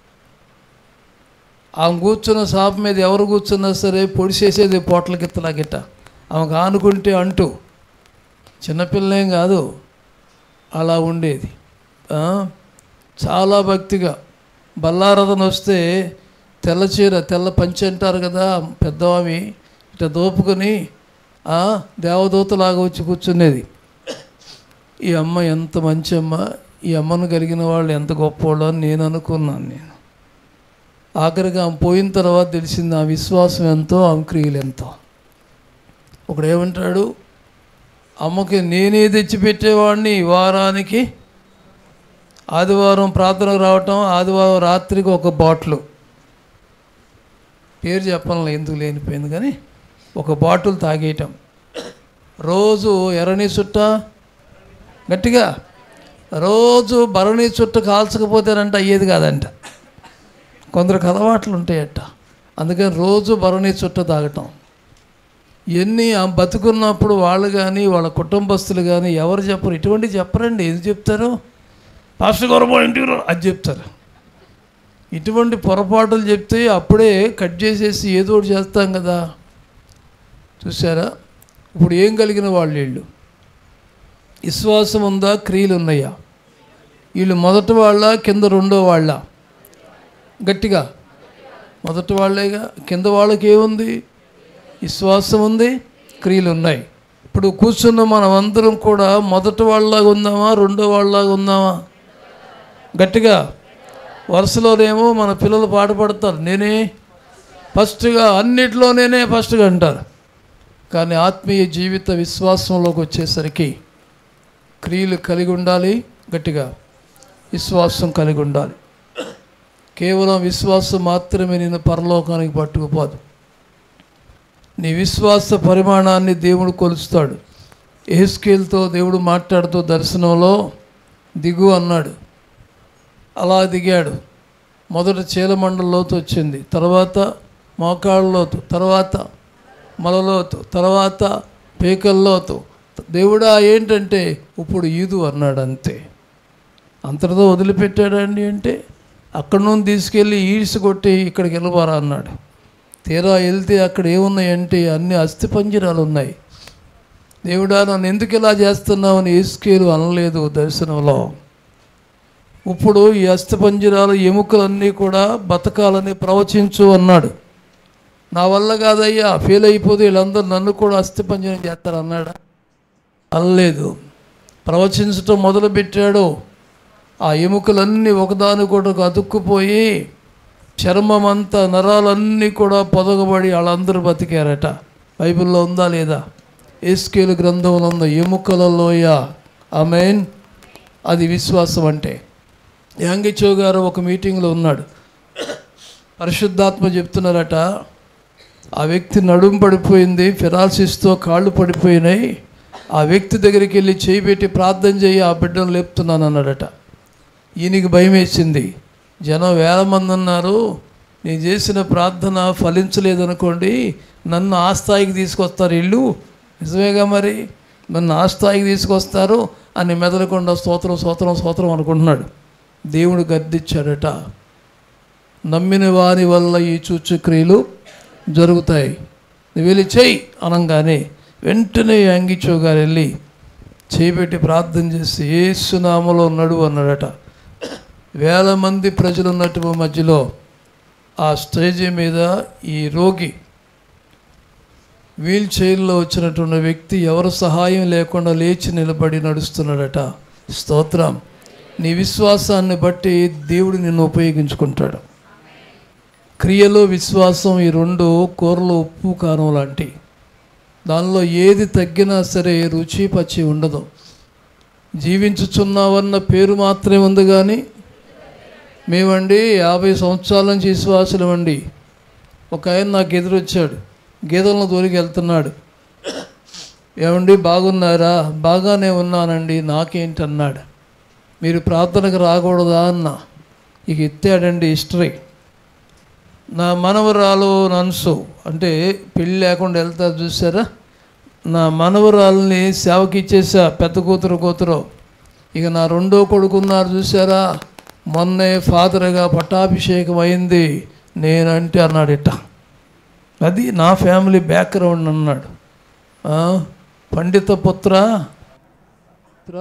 ఆమె కూర్చున్న సాప మీద ఎవరు కూర్చున్నా సరే పొడిసేసేది పోట్ల గిత్తలా గిట్ట ఆమెకు ఆనుకుంటే అంటూ చిన్నపిల్లేం కాదు అలా ఉండేది ఆ, చాలా భక్తిగా బల్లారథన వస్తే తెల్ల చీర తెల్ల పంచి అంటారు కదా పెద్దవామి ఇట్లా దోపుకొని ఆ, దేవదూతలాగా వచ్చి కూర్చునేది ఈ అమ్మ ఎంత మంచి అమ్మ ఈ అమ్మను కలిగిన వాళ్ళు ఎంత గొప్పవాళ్ళు అని నేను అనుకున్నాను నేను ఆఖరికి ఆమె పోయిన తర్వాత తెలిసింది ఆ విశ్వాసం ఎంతో ఆమె క్రియలు ఎంతో ఒకడు ఏమంటాడు అమ్మకి నేనే తెచ్చిపెట్టేవాడిని వారానికి ఆదివారం ప్రార్థనకు రావటం ఆదివారం రాత్రికి ఒక బాటిల్ పేరు చెప్పాలి ఎందుకు లేనిపోయింది కానీ ఒక బాటిల్ తాగేయటం రోజు ఎర్రని చుట్ట గట్టిగా రోజు భరణి చుట్ట కాల్చకపోతేనంట అయ్యేది కాదంట కొందరికి అలవాట్లు ఉంటాయట అందుకని రోజు భరణి చుట్ట తాగటం ఎన్ని ఆ బతుకున్నప్పుడు వాళ్ళు కానీ వాళ్ళ కుటుంబస్తులు కానీ ఎవరు చెప్పరు ఇటువంటి చెప్పరండి ఏది చెప్తారు పాస్టర్ గారు మా ఇంటికి రా అది చెప్తారు ఇటువంటి పొరపాటులు చెప్తే అప్పుడే కట్ చేసేసి ఏదో ఒకటి చేస్తాం కదా చూసారా ఇప్పుడు ఏం కలిగిన వాళ్ళు వీళ్ళు విశ్వాసం ఉందా క్రియలు ఉన్నాయా వీళ్ళు మొదటి వాళ్ళ కింద రెండో వాళ్ళ గట్టిగా మొదటి వాళ్ళేగా కింద వాళ్ళకి ఏముంది విశ్వాసం ఉంది క్రియలు ఉన్నాయి ఇప్పుడు కూర్చున్న మనం అందరం కూడా మొదటి వాళ్ళలాగా ఉందామా రెండో వాళ్ళలాగా ఉందామా గట్టిగా వరుసలోనేమో మన పిల్లలు పాట పడతారు నేనే ఫస్ట్గా అన్నిట్లో నేనే ఫస్ట్గా అంటారు కానీ ఆత్మీయ జీవిత విశ్వాసంలోకి వచ్చేసరికి క్రియలు కలిగి ఉండాలి గట్టిగా విశ్వాసం కలిగి ఉండాలి కేవలం విశ్వాసం మాత్రమే నేను పరలోకానికి పట్టుకుపోదు నీ విశ్వాస పరిమాణాన్ని దేవుడు కొలుస్తాడు ఏస్కేల్తో దేవుడు మాట్లాడుతూ దర్శనంలో దిగు అన్నాడు అలా దిగాడు మొదట చీలమండలోతు వచ్చింది తర్వాత మోకాళ్ళలోతు తర్వాత మొలలోతు తర్వాత పేకల్లోతు దేవుడా ఏంటంటే ఇప్పుడు ఈదు అన్నాడు అంతే అంతటితో వదిలిపెట్టాడండి అంటే అక్కడి నుండి తీసుకెళ్ళి ఈడ్చి కొట్టి ఇక్కడికి వెళ్ళబారా అన్నాడు తీరా వెళ్తే అక్కడ ఏమున్నాయంటే అన్ని అస్థిపంజరాలు ఉన్నాయి దేవుడా నన్ను ఎందుకు ఇలా చేస్తున్నావని ఏసుకేలు అనలేదు దర్శనంలో ఇప్పుడు ఈ అస్థిపంజరాలు ఎముకలన్నీ కూడా బతకాలని ప్రవచించు అన్నాడు నా వల్ల కాదయ్యా ఫెయిల్ అయిపోతే వీళ్ళందరూ నన్ను కూడా అస్థిపంజరం చేస్తారు అన్నాడా అనలేదు ప్రవచించటం మొదలుపెట్టాడు ఆ ఎముకలన్నీ ఒకదానికొకటి అతుక్కుపోయి చర్మం అంతా నరాలన్నీ కూడా పొదగబడి వాళ్ళందరూ బతికారట బైబిల్లో ఉందా లేదా ఏస్కేలు గ్రంథంలో ఉందా ఎముకలలోయ ఆమెన్ అది విశ్వాసం అంటే యాంగిచో గారు ఒక మీటింగ్లో ఉన్నాడు పరిశుద్ధాత్మ చెప్తున్నారట ఆ వ్యక్తి నడుము పడిపోయింది ఫిరాల్సిస్తో కాళ్ళు పడిపోయినాయి ఆ వ్యక్తి దగ్గరికి వెళ్ళి చేయి పెట్టి ప్రార్థన చేయి ఆ బిడ్డను లేపుతున్నాను అన్నాడట ఈయనకి భయం వేసింది జనం వేల మంది ఉన్నారు నేను చేసిన ప్రార్థన ఫలించలేదనుకోండి నన్ను ఆ స్థాయికి తీసుకొస్తారు ఇల్లు నిజమేగా మరి నన్ను ఆ స్థాయికి తీసుకొస్తారు అని మెదలకుండా స్తోత్రం స్తోత్రం స్తోత్రం అనుకుంటున్నాడు దేవుడు గద్దిచ్చాడట నమ్మిన వారి వల్ల ఈ చూచుక్రియలు జరుగుతాయి నువ్వు వెళ్ళి చెయ్యి అనగానే వెంటనే యాంగిచో గారు వెళ్ళి చేపెట్టి ప్రార్థన చేసి ఏసునామలో నడు అన్నాడట వేల మంది ప్రజలు ఉన్నటువంటి మధ్యలో ఆ స్టేజీ మీద ఈ రోగి వీల్ చైర్లో వచ్చినటువంటి వ్యక్తి ఎవరు సహాయం లేకుండా లేచి నిలబడి నడుస్తున్నాడట స్తోత్రం నీ విశ్వాసాన్ని బట్టి దేవుడు నిన్ను ఉపయోగించుకుంటాడు క్రియలో విశ్వాసం ఈ రెండు కూరలో ఉప్పు కారం లాంటి దానిలో ఏది తగ్గినా సరే రుచి పచ్చి ఉండదు జీవించుచున్నావన్న పేరు మాత్రమే ఉంది కానీ మేమండి యాభై సంవత్సరాల నుంచి విశ్వాసులం అండి ఒక ఆయన నాకు ఎదురొచ్చాడు గీతలను దూరికి వెళ్తున్నాడు ఏమండి బాగున్నారా బాగానే ఉన్నానండి నాకేంటి అన్నాడు మీరు ప్రార్థనకు రాకూడదా అన్న ఇక ఎత్తాడండి హిస్టరీ నా మనవరాలు నన్సు అంటే పెళ్ళి లేకుండా వెళ్తారు చూసారా నా మనవరాలని సేవకి ఇచ్చేసా పెద్ద కూతురు కూతురు ఇక నా రెండో కొడుకున్నారు చూసారా మొన్నే ఫాదర్గా పట్టాభిషేకం అయింది నేనంటే అన్నాడు ఇట్ట అది నా ఫ్యామిలీ బ్యాక్గ్రౌండ్ అన్నాడు ఆ, పండిత పుత్ర పుత్ర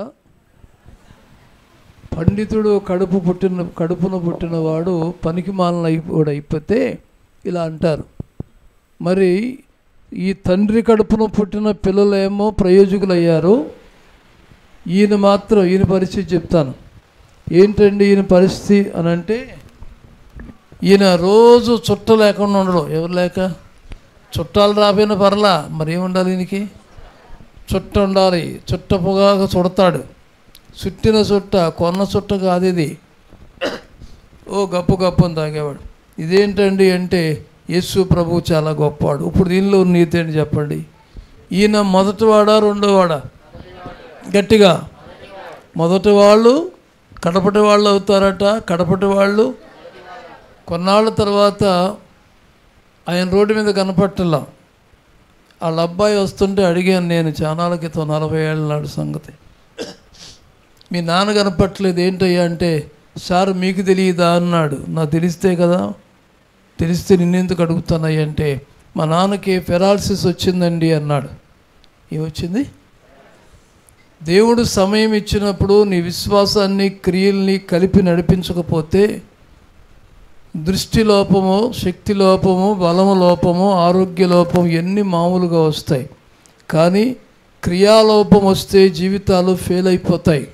పండితుడు కడుపు పుట్టిన కడుపున పుట్టినవాడు పనికి మాలిన అయిపోడు అయిపోతే ఇలా అంటారు మరి ఈ తండ్రి కడుపున పుట్టిన పిల్లలేమో ప్రయోజకులు అయ్యారు ఈయన మాత్రం ఈయన పరిస్థితి చెప్తాను ఏంటండి ఈయన పరిస్థితి అని అంటే ఈయన రోజు చుట్ట లేకుండా ఉండడు ఎవరు లేక చుట్టాలు రాపోయిన పర్లా మరి ఏముండాలి ఈయనకి చుట్ట ఉండాలి చుట్ట పొగాకు చుడతాడు చుట్టిన చుట్ట కొన్న చుట్ట కాదు ఇది ఓ గప్పు గప్పు అని తాగేవాడు ఇదేంటండి అంటే యేసు ప్రభువు చాలా గొప్పవాడు ఇప్పుడు దీనిలో ఉన్న నీతి ఏంటి చెప్పండి ఈయన మొదటివాడా రెండోవాడా గట్టిగా మొదటి వాళ్ళు కడపటి వాళ్ళు అవుతారట కడపటి వాళ్ళు కొన్నాళ్ళ తర్వాత ఆయన రోడ్డు మీద కనపట్టలా వాళ్ళ అబ్బాయి వస్తుంటే అడిగాను నేను చానాల క్రితం నలభై ఏళ్ళ నాడు సంగతి మీ నాన్న కనపట్టలేదు ఏంటయ్యా అంటే సార్ మీకు తెలియదా అన్నాడు నాకు తెలిస్తే కదా తెలిస్తే నిన్నెందుకు అడుగుతానయ్య అంటే మా నాన్నకి ఫెరాలసిస్ వచ్చిందండి అన్నాడు ఏమొచ్చింది దేవుడు సమయం ఇచ్చినప్పుడు నీ విశ్వాసాన్ని క్రియల్ని కలిపి నడిపించకపోతే దృష్టి లోపము శక్తి లోపము బలము లోపము ఆరోగ్య లోపం ఎన్ని మామూలుగా వస్తాయి కానీ క్రియాలోపం వస్తే జీవితాలు ఫెయిల్ అయిపోతాయి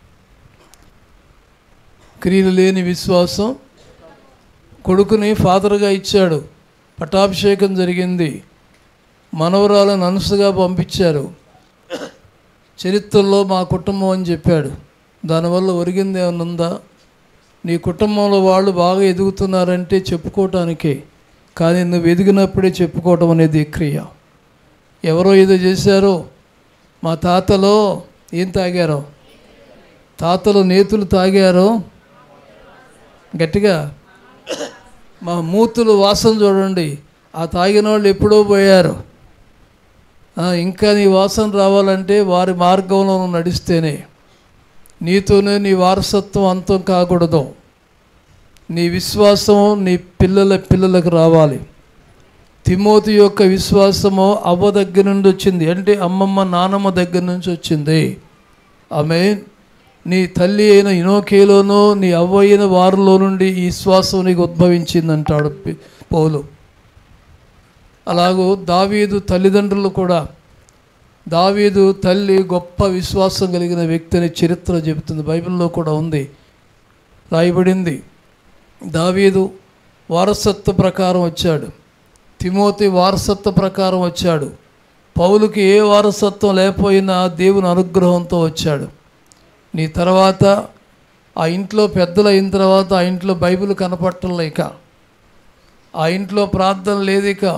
క్రియలు లేని విశ్వాసం కొడుకుని ఫాదర్గా ఇచ్చాడు పట్టాభిషేకం జరిగింది మనవరాలను అనసుగా పంపించారు చరిత్రలో మా కుటుంబం అని చెప్పాడు దానివల్ల ఒరిగింది ఏమైనా ఉందా నీ కుటుంబంలో వాళ్ళు బాగా ఎదుగుతున్నారంటే చెప్పుకోవటానికే కానీ నువ్వు ఎదిగినప్పుడే చెప్పుకోవటం అనేది క్రియ ఎవరో ఏదో చేశారో మా తాతలో ఏం తాగారో తాతలు నేతులు తాగారో గట్టిగా మా మూతులు వాసన చూడండి ఆ తాగిన వాళ్ళు ఎప్పుడో పోయారు ఆ, ఇంకా నీ వాసన రావాలంటే వారి మార్గంలో నువ్వు నడిస్తేనే నీతోనే నీ వారసత్వం అంతం కాకూడదు నీ విశ్వాసం నీ పిల్లల పిల్లలకు రావాలి తిమోతి యొక్క విశ్వాసము అవ్వ దగ్గర నుండి వచ్చింది అంటే అమ్మమ్మ నానమ్మ దగ్గర నుంచి వచ్చింది ఆమె నీ తల్లి అయిన ఇనోకేలోనో నీ అవ్వ అయిన వారిలో నుండి ఈ విశ్వాసం నీకు ఉద్భవించింది అంటాడు పి- పౌలు అలాగూ దావీదు తల్లిదండ్రులు కూడా దావీదు తల్లి గొప్ప విశ్వాసం కలిగిన వ్యక్తి అని చరిత్ర చెబుతుంది బైబిల్లో కూడా ఉంది రాయబడింది దావీదు వారసత్వ ప్రకారం వచ్చాడు తిమోతి వారసత్వ ప్రకారం వచ్చాడు పౌలుకి ఏ వారసత్వం లేకపోయినా దేవుని అనుగ్రహంతో వచ్చాడు నీ తర్వాత ఆ ఇంట్లో పెద్దలు అయిన తర్వాత ఆ ఇంట్లో బైబిల్ కనపడటం లేక ఆ ఇంట్లో ప్రార్థన లేదు ఇక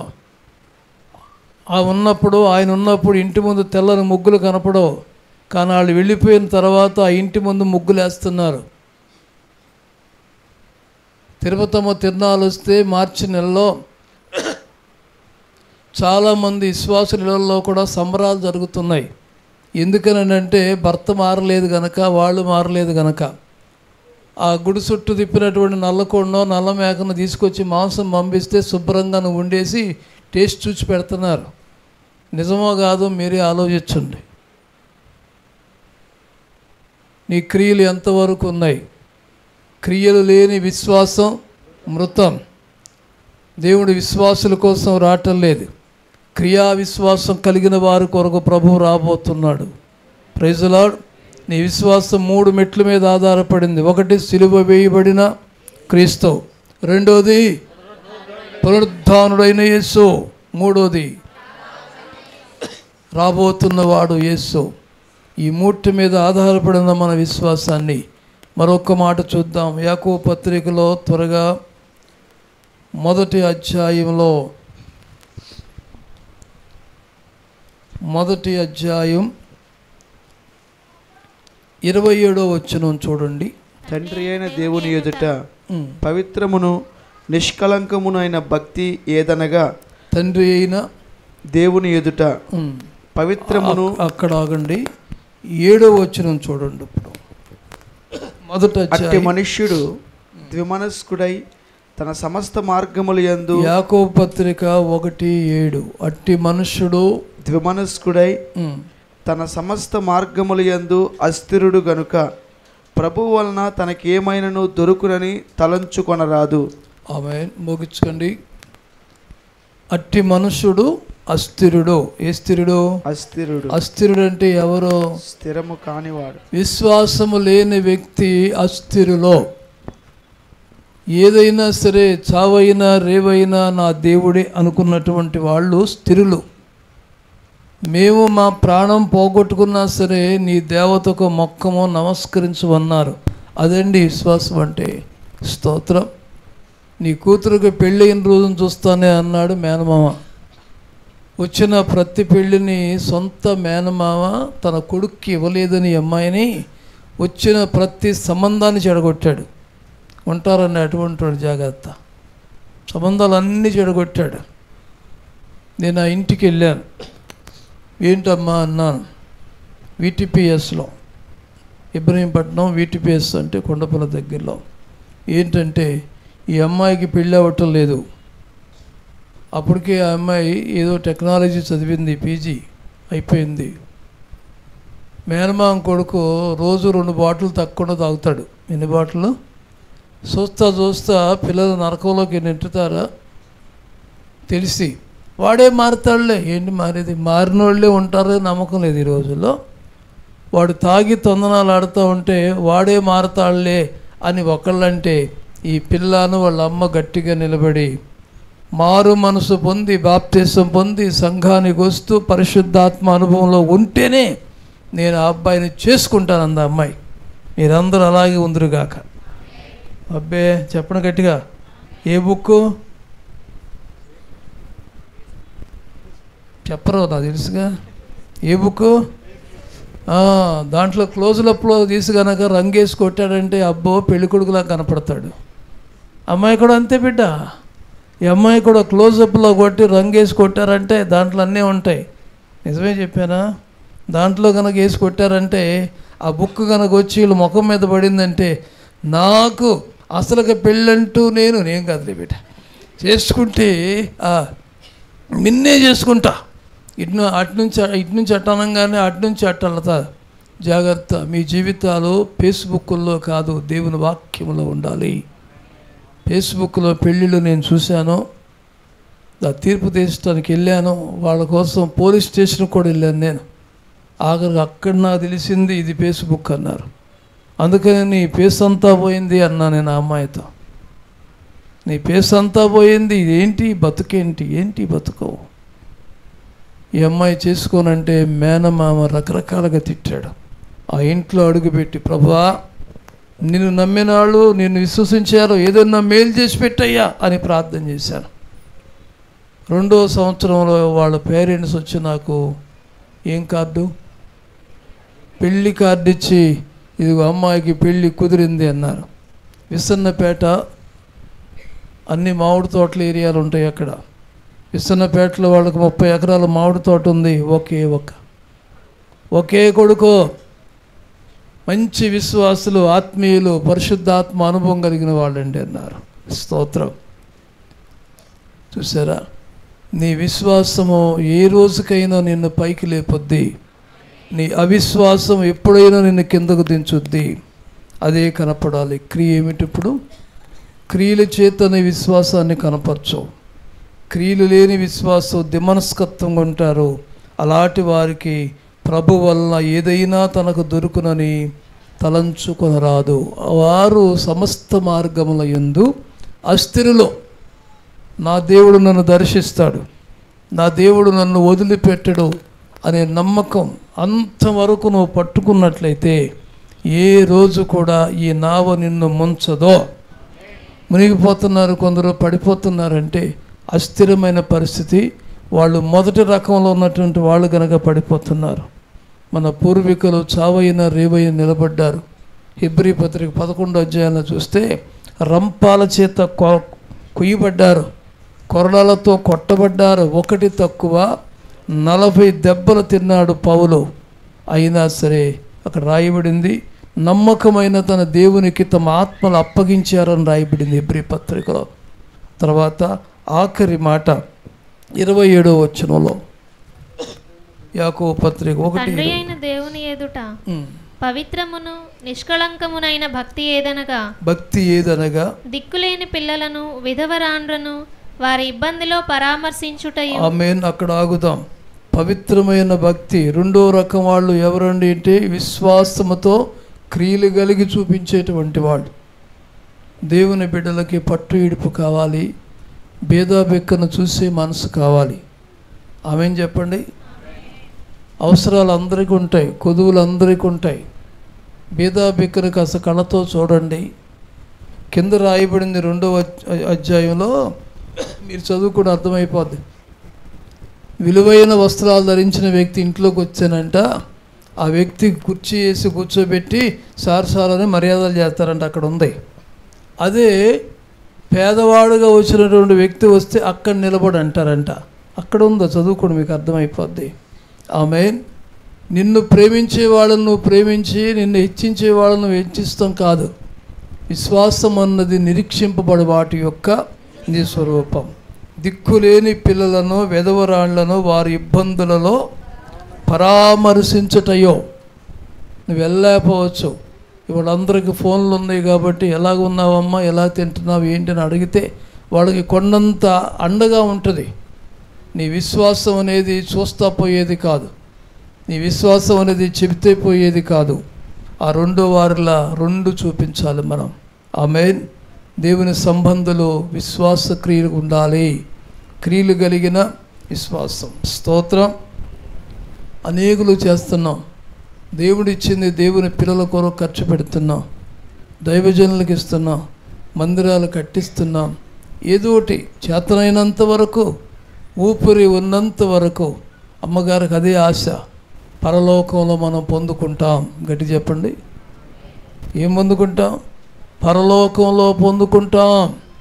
ఆ ఉన్నప్పుడు ఆయన ఉన్నప్పుడు ఇంటి ముందు తెల్లని ముగ్గులు కనపడవు కానీ వాళ్ళు వెళ్ళిపోయిన తర్వాత ఆ ఇంటి ముందు ముగ్గులు వేస్తున్నారు తిరుపతమ్మ తిరునాళ్ళు వస్తే మార్చి నెలలో చాలామంది విశ్వాసుల ఇళ్లలో కూడా సంబరాలు జరుగుతున్నాయి ఎందుకనంటే భర్త మారలేదు గనక వాళ్ళు మారలేదు గనక ఆ గుడి చుట్టూ తిప్పినటువంటి నల్లకొండో నల్ల మేకను తీసుకొచ్చి మాంసం పంపిస్తే శుభ్రంగా నువ్వు వండేసి టేస్ట్ చూసి పెడుతున్నారు నిజమో కాదో మీరే ఆలోచించండి నీ క్రియలు ఎంతవరకు ఉన్నాయి క్రియలు లేని విశ్వాసం మృతం దేవుడు విశ్వాసుల కోసం రావటం లేదు క్రియా విశ్వాసం కలిగిన వారి కొరకు ప్రభు రాబోతున్నాడు ప్రైజులాడ్ నీ విశ్వాసం మూడు మెట్ల మీద ఆధారపడింది ఒకటి సిలువ వేయబడిన క్రీస్తు రెండోది పునరుద్ధానుడైన యేసు మూడోది రాబోతున్నవాడు యేసు ఈ మూటి మీద ఆధారపడిన మన విశ్వాసాన్ని మరొక మాట చూద్దాం యాకో పత్రికలో త్వరగా మొదటి అధ్యాయంలో మొదటి అధ్యాయం ఇరవై ఏడో వచ్చిన చూడండి తండ్రి అయిన దేవుని ఎదుట ఉమ్. పవిత్రమును నిష్కలంకమును అయిన భక్తి ఏదనగా తండ్రి అయిన దేవుని ఎదుట ఉమ్, పవిత్రమును అక్- అక్కడ ఆగండి ఏడో వచ్చిన చూడండి ఇప్పుడు మొదటి అట్టి అధ్యాయం మనుష్యుడు ద్విమనస్కుడై తన సమస్త మార్గములు యందు యాకో పత్రిక ఒకటి ఏడు అట్టి మనుష్యుడు ద్విమనస్కుడై ఉమ్, తన సమస్త మార్గములు యందు అస్థిరుడు గనుక ప్రభు వలన తనకేమైనను దొరుకునని తలంచుకొనరాదు ఆమె ముగించుకోండి అట్టి మనుష్యుడు అస్థిరుడు ఏ స్థిరుడు అస్థిరుడు అస్థిరుడు అంటే ఎవరు స్థిరము కానివాడు విశ్వాసము లేని వ్యక్తి అస్థిరులో ఏదైనా సరే చావైనా రేవైనా నా దేవుడే అనుకున్నటువంటి వాళ్ళు స్థిరులు మేము మా ప్రాణం పోగొట్టుకున్నా సరే నీ దేవతకు మొక్కము నమస్కరించమన్నారు అదండి విశ్వాసం అంటే స్తోత్రం నీ కూతురుకి పెళ్ళైన రోజున చూస్తానే అన్నాడు మేనమామ వచ్చిన ప్రతి పెళ్ళిని సొంత మేనమామ తన కొడుక్కి ఇవ్వలేదని ఈ అమ్మాయిని వచ్చిన ప్రతి సంబంధాన్ని చెడగొట్టాడు ఉంటారని అటువంటి వాడు జాగ్రత్త సంబంధాలన్నీ చెడగొట్టాడు నేను ఆ ఇంటికి వెళ్ళాను ఏంటమ్మా అన్నాను వీటీపీఎస్లో ఇబ్రహీంపట్నం వీటీపీఎస్ అంటే కొండపల్లి దగ్గరలో ఏంటంటే ఈ అమ్మాయికి పెళ్ళి అవ్వటం లేదు అప్పటికే ఆ అమ్మాయి ఏదో టెక్నాలజీ చదివింది పీజీ అయిపోయింది మేనమామ కొడుకు రోజు రెండు బాటిల్ తక్కువ తాగుతాడు ఎన్ని బాటిల్ చూస్తా చూస్తా పిల్లలు నరకంలోకి నెట్టుతారా తెలిసి వాడే మారుతాడులే ఏంటి మారేది మారిన వాళ్ళే ఉంటారు నమ్మకం లేదు ఈ రోజుల్లో వాడు తాగి తొందనాలు ఆడుతూ ఉంటే వాడే మారతాడులే అని ఒకళ్ళంటే ఈ పిల్లను వాళ్ళ అమ్మ గట్టిగా నిలబడి మారు మనసు పొంది బాప్తీసం పొంది సంఘానికి వస్తూ పరిశుద్ధాత్మ అనుభవంలో ఉంటేనే నేను ఆ అబ్బాయిని చేసుకుంటాను అంద అమ్మాయి మీరందరూ అలాగే ఉందరుగాక అబ్బే చెప్పండి గట్టిగా ఏ బుక్కు చెప్పరు నాకు తెలుసుగా ఏ బుక్ దాంట్లో క్లోజ్లప్లో తీసి కనుక రంగేసి కొట్టాడంటే అబ్బో పెళ్ళికొడుకులా కనపడతాడు అమ్మాయి కూడా అంతే బిడ్డ ఈ అమ్మాయి కూడా క్లోజప్లో కొట్టి రంగేసి కొట్టారంటే దాంట్లో అన్నీ ఉంటాయి నిజమే చెప్పానా దాంట్లో కనుక వేసి కొట్టారంటే ఆ బుక్ కనుక వచ్చి వీళ్ళ ముఖం మీద పడిందంటే నాకు అసలుగా పెళ్ళంటూ నేను నేను కాదులే బిడ్డ చేసుకుంటే ఆ, నిన్నే చేసుకుంటా ఇటు అటు నుంచి ఇటు నుంచి అట్ట అనగానే అటు నుంచి అట్ట అల్లతా జాగ్రత్త మీ జీవితాలు ఫేస్బుక్లో కాదు దేవుని వాక్యంలో ఉండాలి ఫేస్బుక్లో పెళ్ళిళ్ళు నేను చూశాను ఆ తీర్పు తీర్చడానికి వెళ్ళాను వాళ్ళ కోసం పోలీస్ స్టేషన్కి కూడా వెళ్ళాను నేను ఆఖరికి అక్కడ నాకు తెలిసింది ఇది ఫేస్బుక్ అన్నారు అందుకని నీ ఫేస్ అంతా పోయింది అన్నా నేను ఆ అమ్మాయితో నీ ఫేస్ అంతా పోయింది ఇదేంటి బతుకేంటి ఏంటి బతుకు ఈ అమ్మాయి చేసుకోనంటే మేనమామ రకరకాలుగా తిట్టాడు ఆ ఇంట్లో అడుగుపెట్టి ప్రభా నిన్ను నమ్మినాళ్ళు నిన్ను విశ్వసించారు ఏదన్నా మేలు చేసి పెట్టయ్యా అని ప్రార్థన చేశాను రెండో సంవత్సరంలో వాళ్ళ పేరెంట్స్ వచ్చి నాకు ఏం కార్డు పెళ్లి కార్డు ఇచ్చి ఇదిగో అమ్మాయికి పెళ్ళి కుదిరింది అన్నారు విసన్నపేట అన్ని మామిడి తోటల ఏరియాలు ఉంటాయి అక్కడ విసన్నపేటలో వాళ్ళకి ముప్పై ఎకరాల మామిడి తోట ఉంది ఒకే ఒక్క ఒకే కొడుకు మంచి విశ్వాసులు ఆత్మీయులు పరిశుద్ధాత్మ అనుభవం కలిగిన వాళ్ళండి అన్నారు స్తోత్రం చూసారా నీ విశ్వాసము ఏ రోజుకైనా నిన్ను పైకి లేపొద్ది నీ అవిశ్వాసం ఎప్పుడైనా నిన్ను కిందకు దించుద్ది అదే కనపడాలి క్రియ ఏమిటి ఇప్పుడు క్రియల చేత నీ విశ్వాసాన్ని కనపరచు క్రియలు లేని విశ్వాసం దిమనస్కత్వంగా ఉంటారు అలాంటి వారికి ప్రభు వలన ఏదైనా తనకు దొరుకునని తలంచుకొనరాదు వారు సమస్త మార్గముల యందు అస్థిరులో నా దేవుడు నన్ను దర్శిస్తాడు నా దేవుడు నన్ను వదిలిపెట్టడు అనే నమ్మకం అంతవరకు నువ్వు పట్టుకున్నట్లయితే ఏ రోజు కూడా ఈ నావ నిన్ను ముంచదో మునిగిపోతున్నారు కొందరు పడిపోతున్నారంటే అస్థిరమైన పరిస్థితి వాళ్ళు మొదటి రకంలో ఉన్నటువంటి వాళ్ళు గనక పడిపోతున్నారు మన పూర్వీకులు చావైన రేవైన నిలబడ్డారు హిబ్రీ పత్రిక పదకొండో అధ్యాయంలో చూస్తే రంపాల చేత కొ కుయ్యబడ్డారు కొరడాలతో కొట్టబడ్డారు ఒకటి తక్కువ నలభై దెబ్బలు తిన్నాడు పౌలు అయినా సరే అక్కడ రాయబడింది నమ్మకమైన తన దేవునికి తమ ఆత్మలు అప్పగించారని రాయబడింది ఎబ్రి పత్రికలో తర్వాత ఆఖరి మాట ఇరవై ఏడో వచనంలో యాకో పత్రిక ఒకటి తండ్రి అయిన దేవుని ఎదుట ఉమ్. పవిత్రమును నిష్కళంకమునైన భక్తి ఏదనగా భక్తి ఏదనగా దిక్కులేని పిల్లలను విధవరాండ్రను వారి ఇబ్బందిలో పరామర్శించుటయు ఆమెన్ అక్కడ ఆగుదాం పవిత్రమైన భక్తి రెండో రకం వాళ్ళు ఎవరండి అంటే విశ్వాసముతో క్రియలు కలిగి చూపించేటువంటి వాళ్ళు దేవుని బిడ్డలకి పట్టు ఇడుపు కావాలి భేదాబెక్కను చూసే మనసు కావాలి ఆమెన్ చెప్పండి అవసరాలు అందరికీ ఉంటాయి కొదువులు అందరికీ ఉంటాయి భేదాబెక్కను కాస్త కళ్ళతో చూడండి కింద రాయబడింది రెండవ అధ్య- అధ్యాయంలో మీరు చదువుకుని అర్థమైపోద్ది విలువైన వస్త్రాలు ధరించిన వ్యక్తి ఇంట్లోకి వచ్చానంట ఆ వ్యక్తి కుర్చీ వేసి కూర్చోబెట్టి సారసాలని మర్యాదలు చేస్తారంట అక్కడ ఉంది అదే పేదవాడుగా వచ్చినటువంటి వ్యక్తి వస్తే అక్కడ నిలబడి అంటారంట అక్కడ ఉందో చదువుకోండి మీకు అర్థమైపోద్ది ఆమె నిన్ను ప్రేమించే వాళ్ళను నువ్వు ప్రేమించి నిన్ను హెచ్చించే వాళ్ళను నువ్వు హెచ్చిస్తాం కాదు విశ్వాసం అన్నది నిరీక్షింపబడి వాటి యొక్క నీ స్వరూపం దిక్కులేని పిల్లలను వెధవరాళ్లను వారి ఇబ్బందులలో పరామర్శించుటయో నువ్వు వెళ్ళలేకపోవచ్చు ఇప్పుడు అందరికీ ఫోన్లు ఉన్నాయి కాబట్టి ఎలాగ ఉన్నావమ్మా ఎలా తింటున్నావు ఏంటి అని అడిగితే వాళ్ళకి కొండంత అండగా ఉంటుంది నీ విశ్వాసం అనేది చూస్తా పోయేది కాదు నీ విశ్వాసం అనేది చెబితే పోయేది కాదు ఆ రెండో వారిలా రెండు చూపించాలి మనం ఆమె దేవుని సంబంధులు విశ్వాస క్రియలు ఉండాలి క్రియలు కలిగిన విశ్వాసం స్తోత్రం అనేకులు చేస్తున్నాం దేవుడు ఇచ్చింది దేవుని పిల్లల కొరకు ఖర్చు పెడుతున్నాం దైవజనులకు ఇస్తున్నాం మందిరాలు కట్టిస్తున్నాం ఏదో ఒకటి చేతనైనంత వరకు ఊపిరి ఉన్నంత వరకు అమ్మగారికి అదే ఆశ పరలోకంలో మనం పొందుకుంటాం గట్టి చెప్పండి ఏం పొందుకుంటాం పరలోకంలో పొందుకుంటాం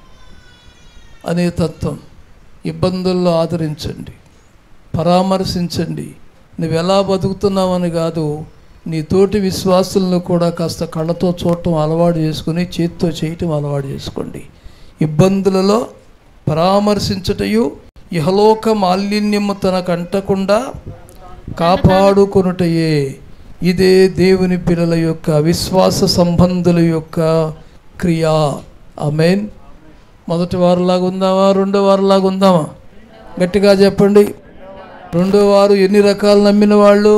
అనే తత్వం ఇబ్బందుల్లో ఆదరించండి పరామర్శించండి నువ్వు ఎలా బతుకుతున్నావని కాదు నీ తోటి విశ్వాసులను కూడా కాస్త కళ్ళతో చూడటం అలవాటు చేసుకుని చేతితో చేయటం అలవాటు చేసుకోండి ఇబ్బందులలో పరామర్శించుటయు ఇహలోక మాలిన్యము తనకు అంటకుండా కాపాడుకొనుటయే ఇదే దేవుని పిల్లల యొక్క విశ్వాస సంబంధుల యొక్క క్రియ ఆమెన్ మొదటి వారిలాగా ఉందామా రెండో వారిలాగా ఉందామా గట్టిగా చెప్పండి రెండో వారు ఎన్ని రకాలు నమ్మిన వాళ్ళు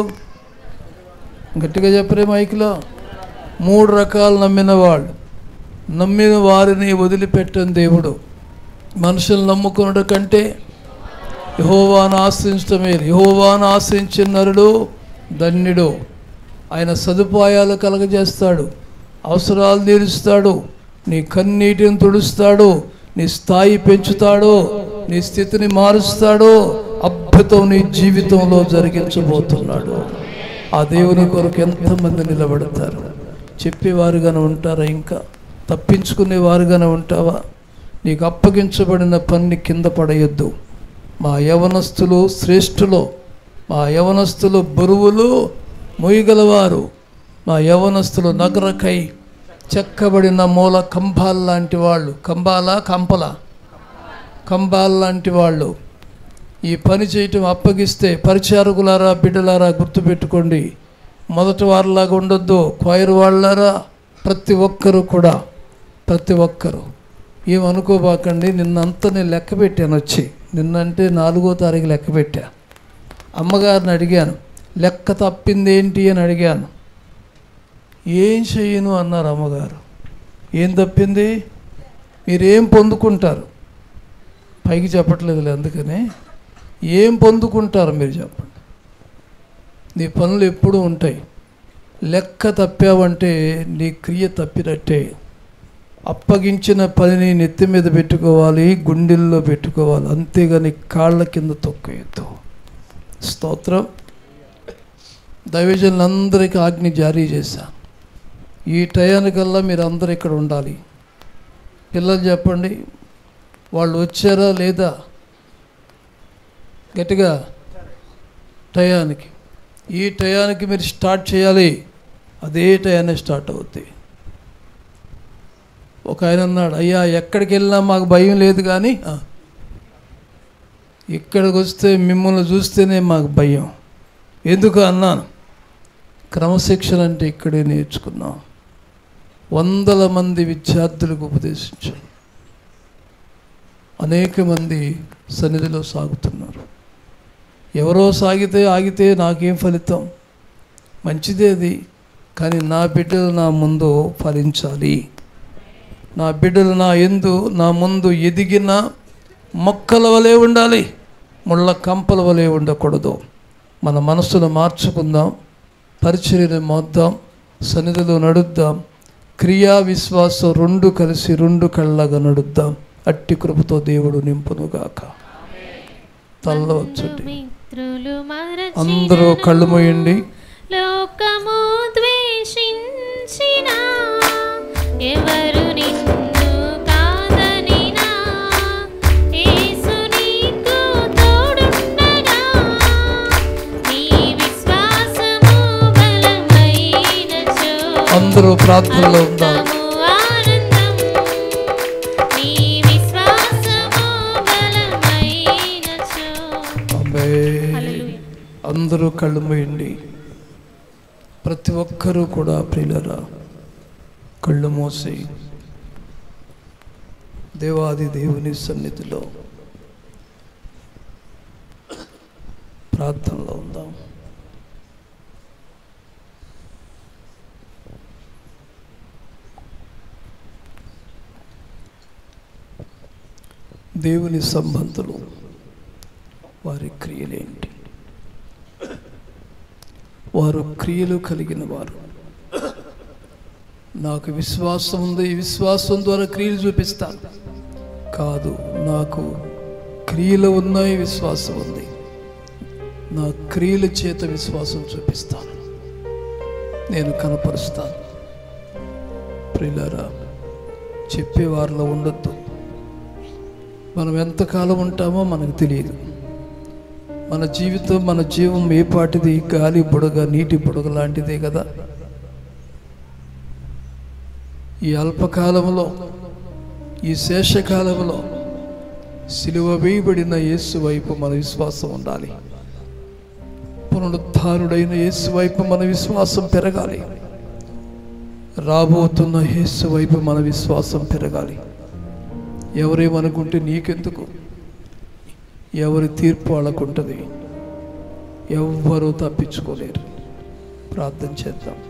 గట్టిగా చెప్పరే మైక్లో మూడు రకాలు నమ్మిన వాళ్ళు నమ్మిన వారిని వదిలిపెట్టని దేవుడు మనుషులు నమ్ముకున్నట కంటే యహోవాను ఆశ్రయించడమే యహోవాను ఆశ్రయించిన నరుడు ధన్యుడు ఆయన సదుపాయాలు కలగజేస్తాడు అవసరాలు తీరుస్తాడు నీ కన్నీటిని తుడుస్తాడు నీ స్థాయి పెంచుతాడు నీ స్థితిని మారుస్తాడు అద్భుతం నీ జీవితంలో జరిగించబోతున్నాడు ఆ దేవుని కొరకు ఎంతమంది నిలబడతారు చెప్పేవారుగానే ఉంటారా ఇంకా తప్పించుకునేవారుగానే ఉంటావా నీకు అప్పగించబడిన పని కింద పడేయొద్దు మా యవనస్తులు శ్రేష్ఠులు మా యవనస్తులు బరువులు మొయ్యగలవారు మా యవనస్తులు నగరకై చెక్కబడిన మూల కంబాల్ లాంటి వాళ్ళు కంబాల కంపల కంబాల్ లాంటి వాళ్ళు ఈ పని చేయటం అప్పగిస్తే పరిచారకులారా బిడ్డలారా గుర్తుపెట్టుకోండి మొదటి వారిలాగా ఉండొద్దు క్వైర్ వాళ్ళారా ప్రతి ఒక్కరు కూడా ప్రతి ఒక్కరు ఏమనుకోబాకండి నిన్నంతా నేను లెక్క పెట్టాను వచ్చి నిన్నంటే నాలుగో తారీఖు లెక్క పెట్టా అమ్మగారిని అడిగాను లెక్క తప్పింది ఏంటి అని అడిగాను ఏం చెయ్యను అన్నారు అమ్మగారు ఏం తప్పింది మీరేం పొందుకుంటారు పైకి చెప్పట్లేదులే అందుకని ఏం పొందుకుంటారు మీరు చెప్పండి నీ పనులు ఎప్పుడూ ఉంటాయి లెక్క తప్పావంటే నీ క్రియ తప్పినట్టే అప్పగించిన పనిని నెత్తి మీద పెట్టుకోవాలి గుండెల్లో పెట్టుకోవాలి అంతేగాని కాళ్ళ కింద తొక్కయొద్దు స్తోత్రం దైవజనులందరికీ ఆజ్ఞ జారీ చేశా ఈ టయానికల్లా మీరు అందరు ఇక్కడ ఉండాలి పిల్లలు చెప్పండి వాళ్ళు వచ్చారా లేదా గట్టిగా టయానికి ఈ టయానికి మీరు స్టార్ట్ చేయాలి అదే టయాన్ని స్టార్ట్ అవుద్ది ఒక ఆయన అన్నాడు అయ్యా ఎక్కడికి వెళ్ళినా మాకు భయం లేదు కానీ "ఆ, ఇక్కడికి వస్తే మిమ్మల్ని చూస్తేనే మాకు భయం ఎందుకు అన్నాను క్రమశిక్షణ అంటే ఇక్కడే నేర్చుకున్నాం వందల మంది విద్యార్థులకు ఉపదేశించాను అనేక మంది సన్నిధిలో సాగుతున్నారు ఎవరో సాగితే ఆగితే నాకేం ఫలితం మంచిదే అది కానీ నా బిడ్డలు నా ముందు ఫలించాలి నా బిడ్డలు నా ఎందు నా ముందు ఎదిగిన మొక్కల వలె ఉండాలి ముళ్ళ కంపల వలె ఉండకూడదు మన మనసును మార్చుకుందాం పరిచర్యను మోద్దాం సన్నిధిలో నడుద్దాం క్రియా విశ్వాసం రెండు కలిసి రెండు కళ్ళగా నడుద్దాం అట్టి కృపతో దేవుడు నింపునుగాక తల్ల వచ్చండి మిత్రులు మరచినను అందరూ కళ్ళు మూయండి లోకము ద్వేషించిన ఎవరు నిన్ను కాదనినా యేసు నీకు తోడుండగా నీ విశ్వాసము బలమైనచో అందరూ ప్రార్థనలో ఉందాం అద్భుతము ఆనందం నీ విశ్వాసము బలమైనచో ఆమేన్. అందరూ కళ్ళు మూయండి ప్రతి ఒక్కరూ కూడా ప్రియులరా కళ్ళు మూసి దేవాది దేవుని సన్నిధిలో ప్రార్థనలో ఉందాం దేవుని సంబంధులు వారి క్రియలేంటి వారు క్రియలు కలిగిన వారు నాకు విశ్వాసం ఉంది ఈ విశ్వాసం ద్వారా క్రియలు చూపిస్తాను కాదు నాకు క్రియలు ఉన్నాయి విశ్వాసం ఉంది నా క్రియల చేత విశ్వాసం చూపిస్తాను నేను కనపరుస్తాను ప్రియులారా చెప్పేవారిలో ఉండొద్దు మనం ఎంతకాలం ఉంటామో మనకు తెలియదు మన జీవితం మన జీవం ఏ పాటిది గాలి బుడగ నీటి బుడగ లాంటిదే కదా ఈ అల్పకాలంలో ఈ శేషకాలంలో సిలువ వేయబడిన యేసు వైపు మన విశ్వాసం ఉండాలి పునరుద్ధారుడైన యేసు వైపు మన విశ్వాసం పెరగాలి రాబోతున్న యేసు వైపు మన విశ్వాసం పెరగాలి ఎవరేమనుకుంటే నీకెందుకు ఎవరి తీర్పు వాళ్ళకుంటుంది ఎవ్వరూ తప్పించుకోలేరు ప్రార్థన చేద్దాం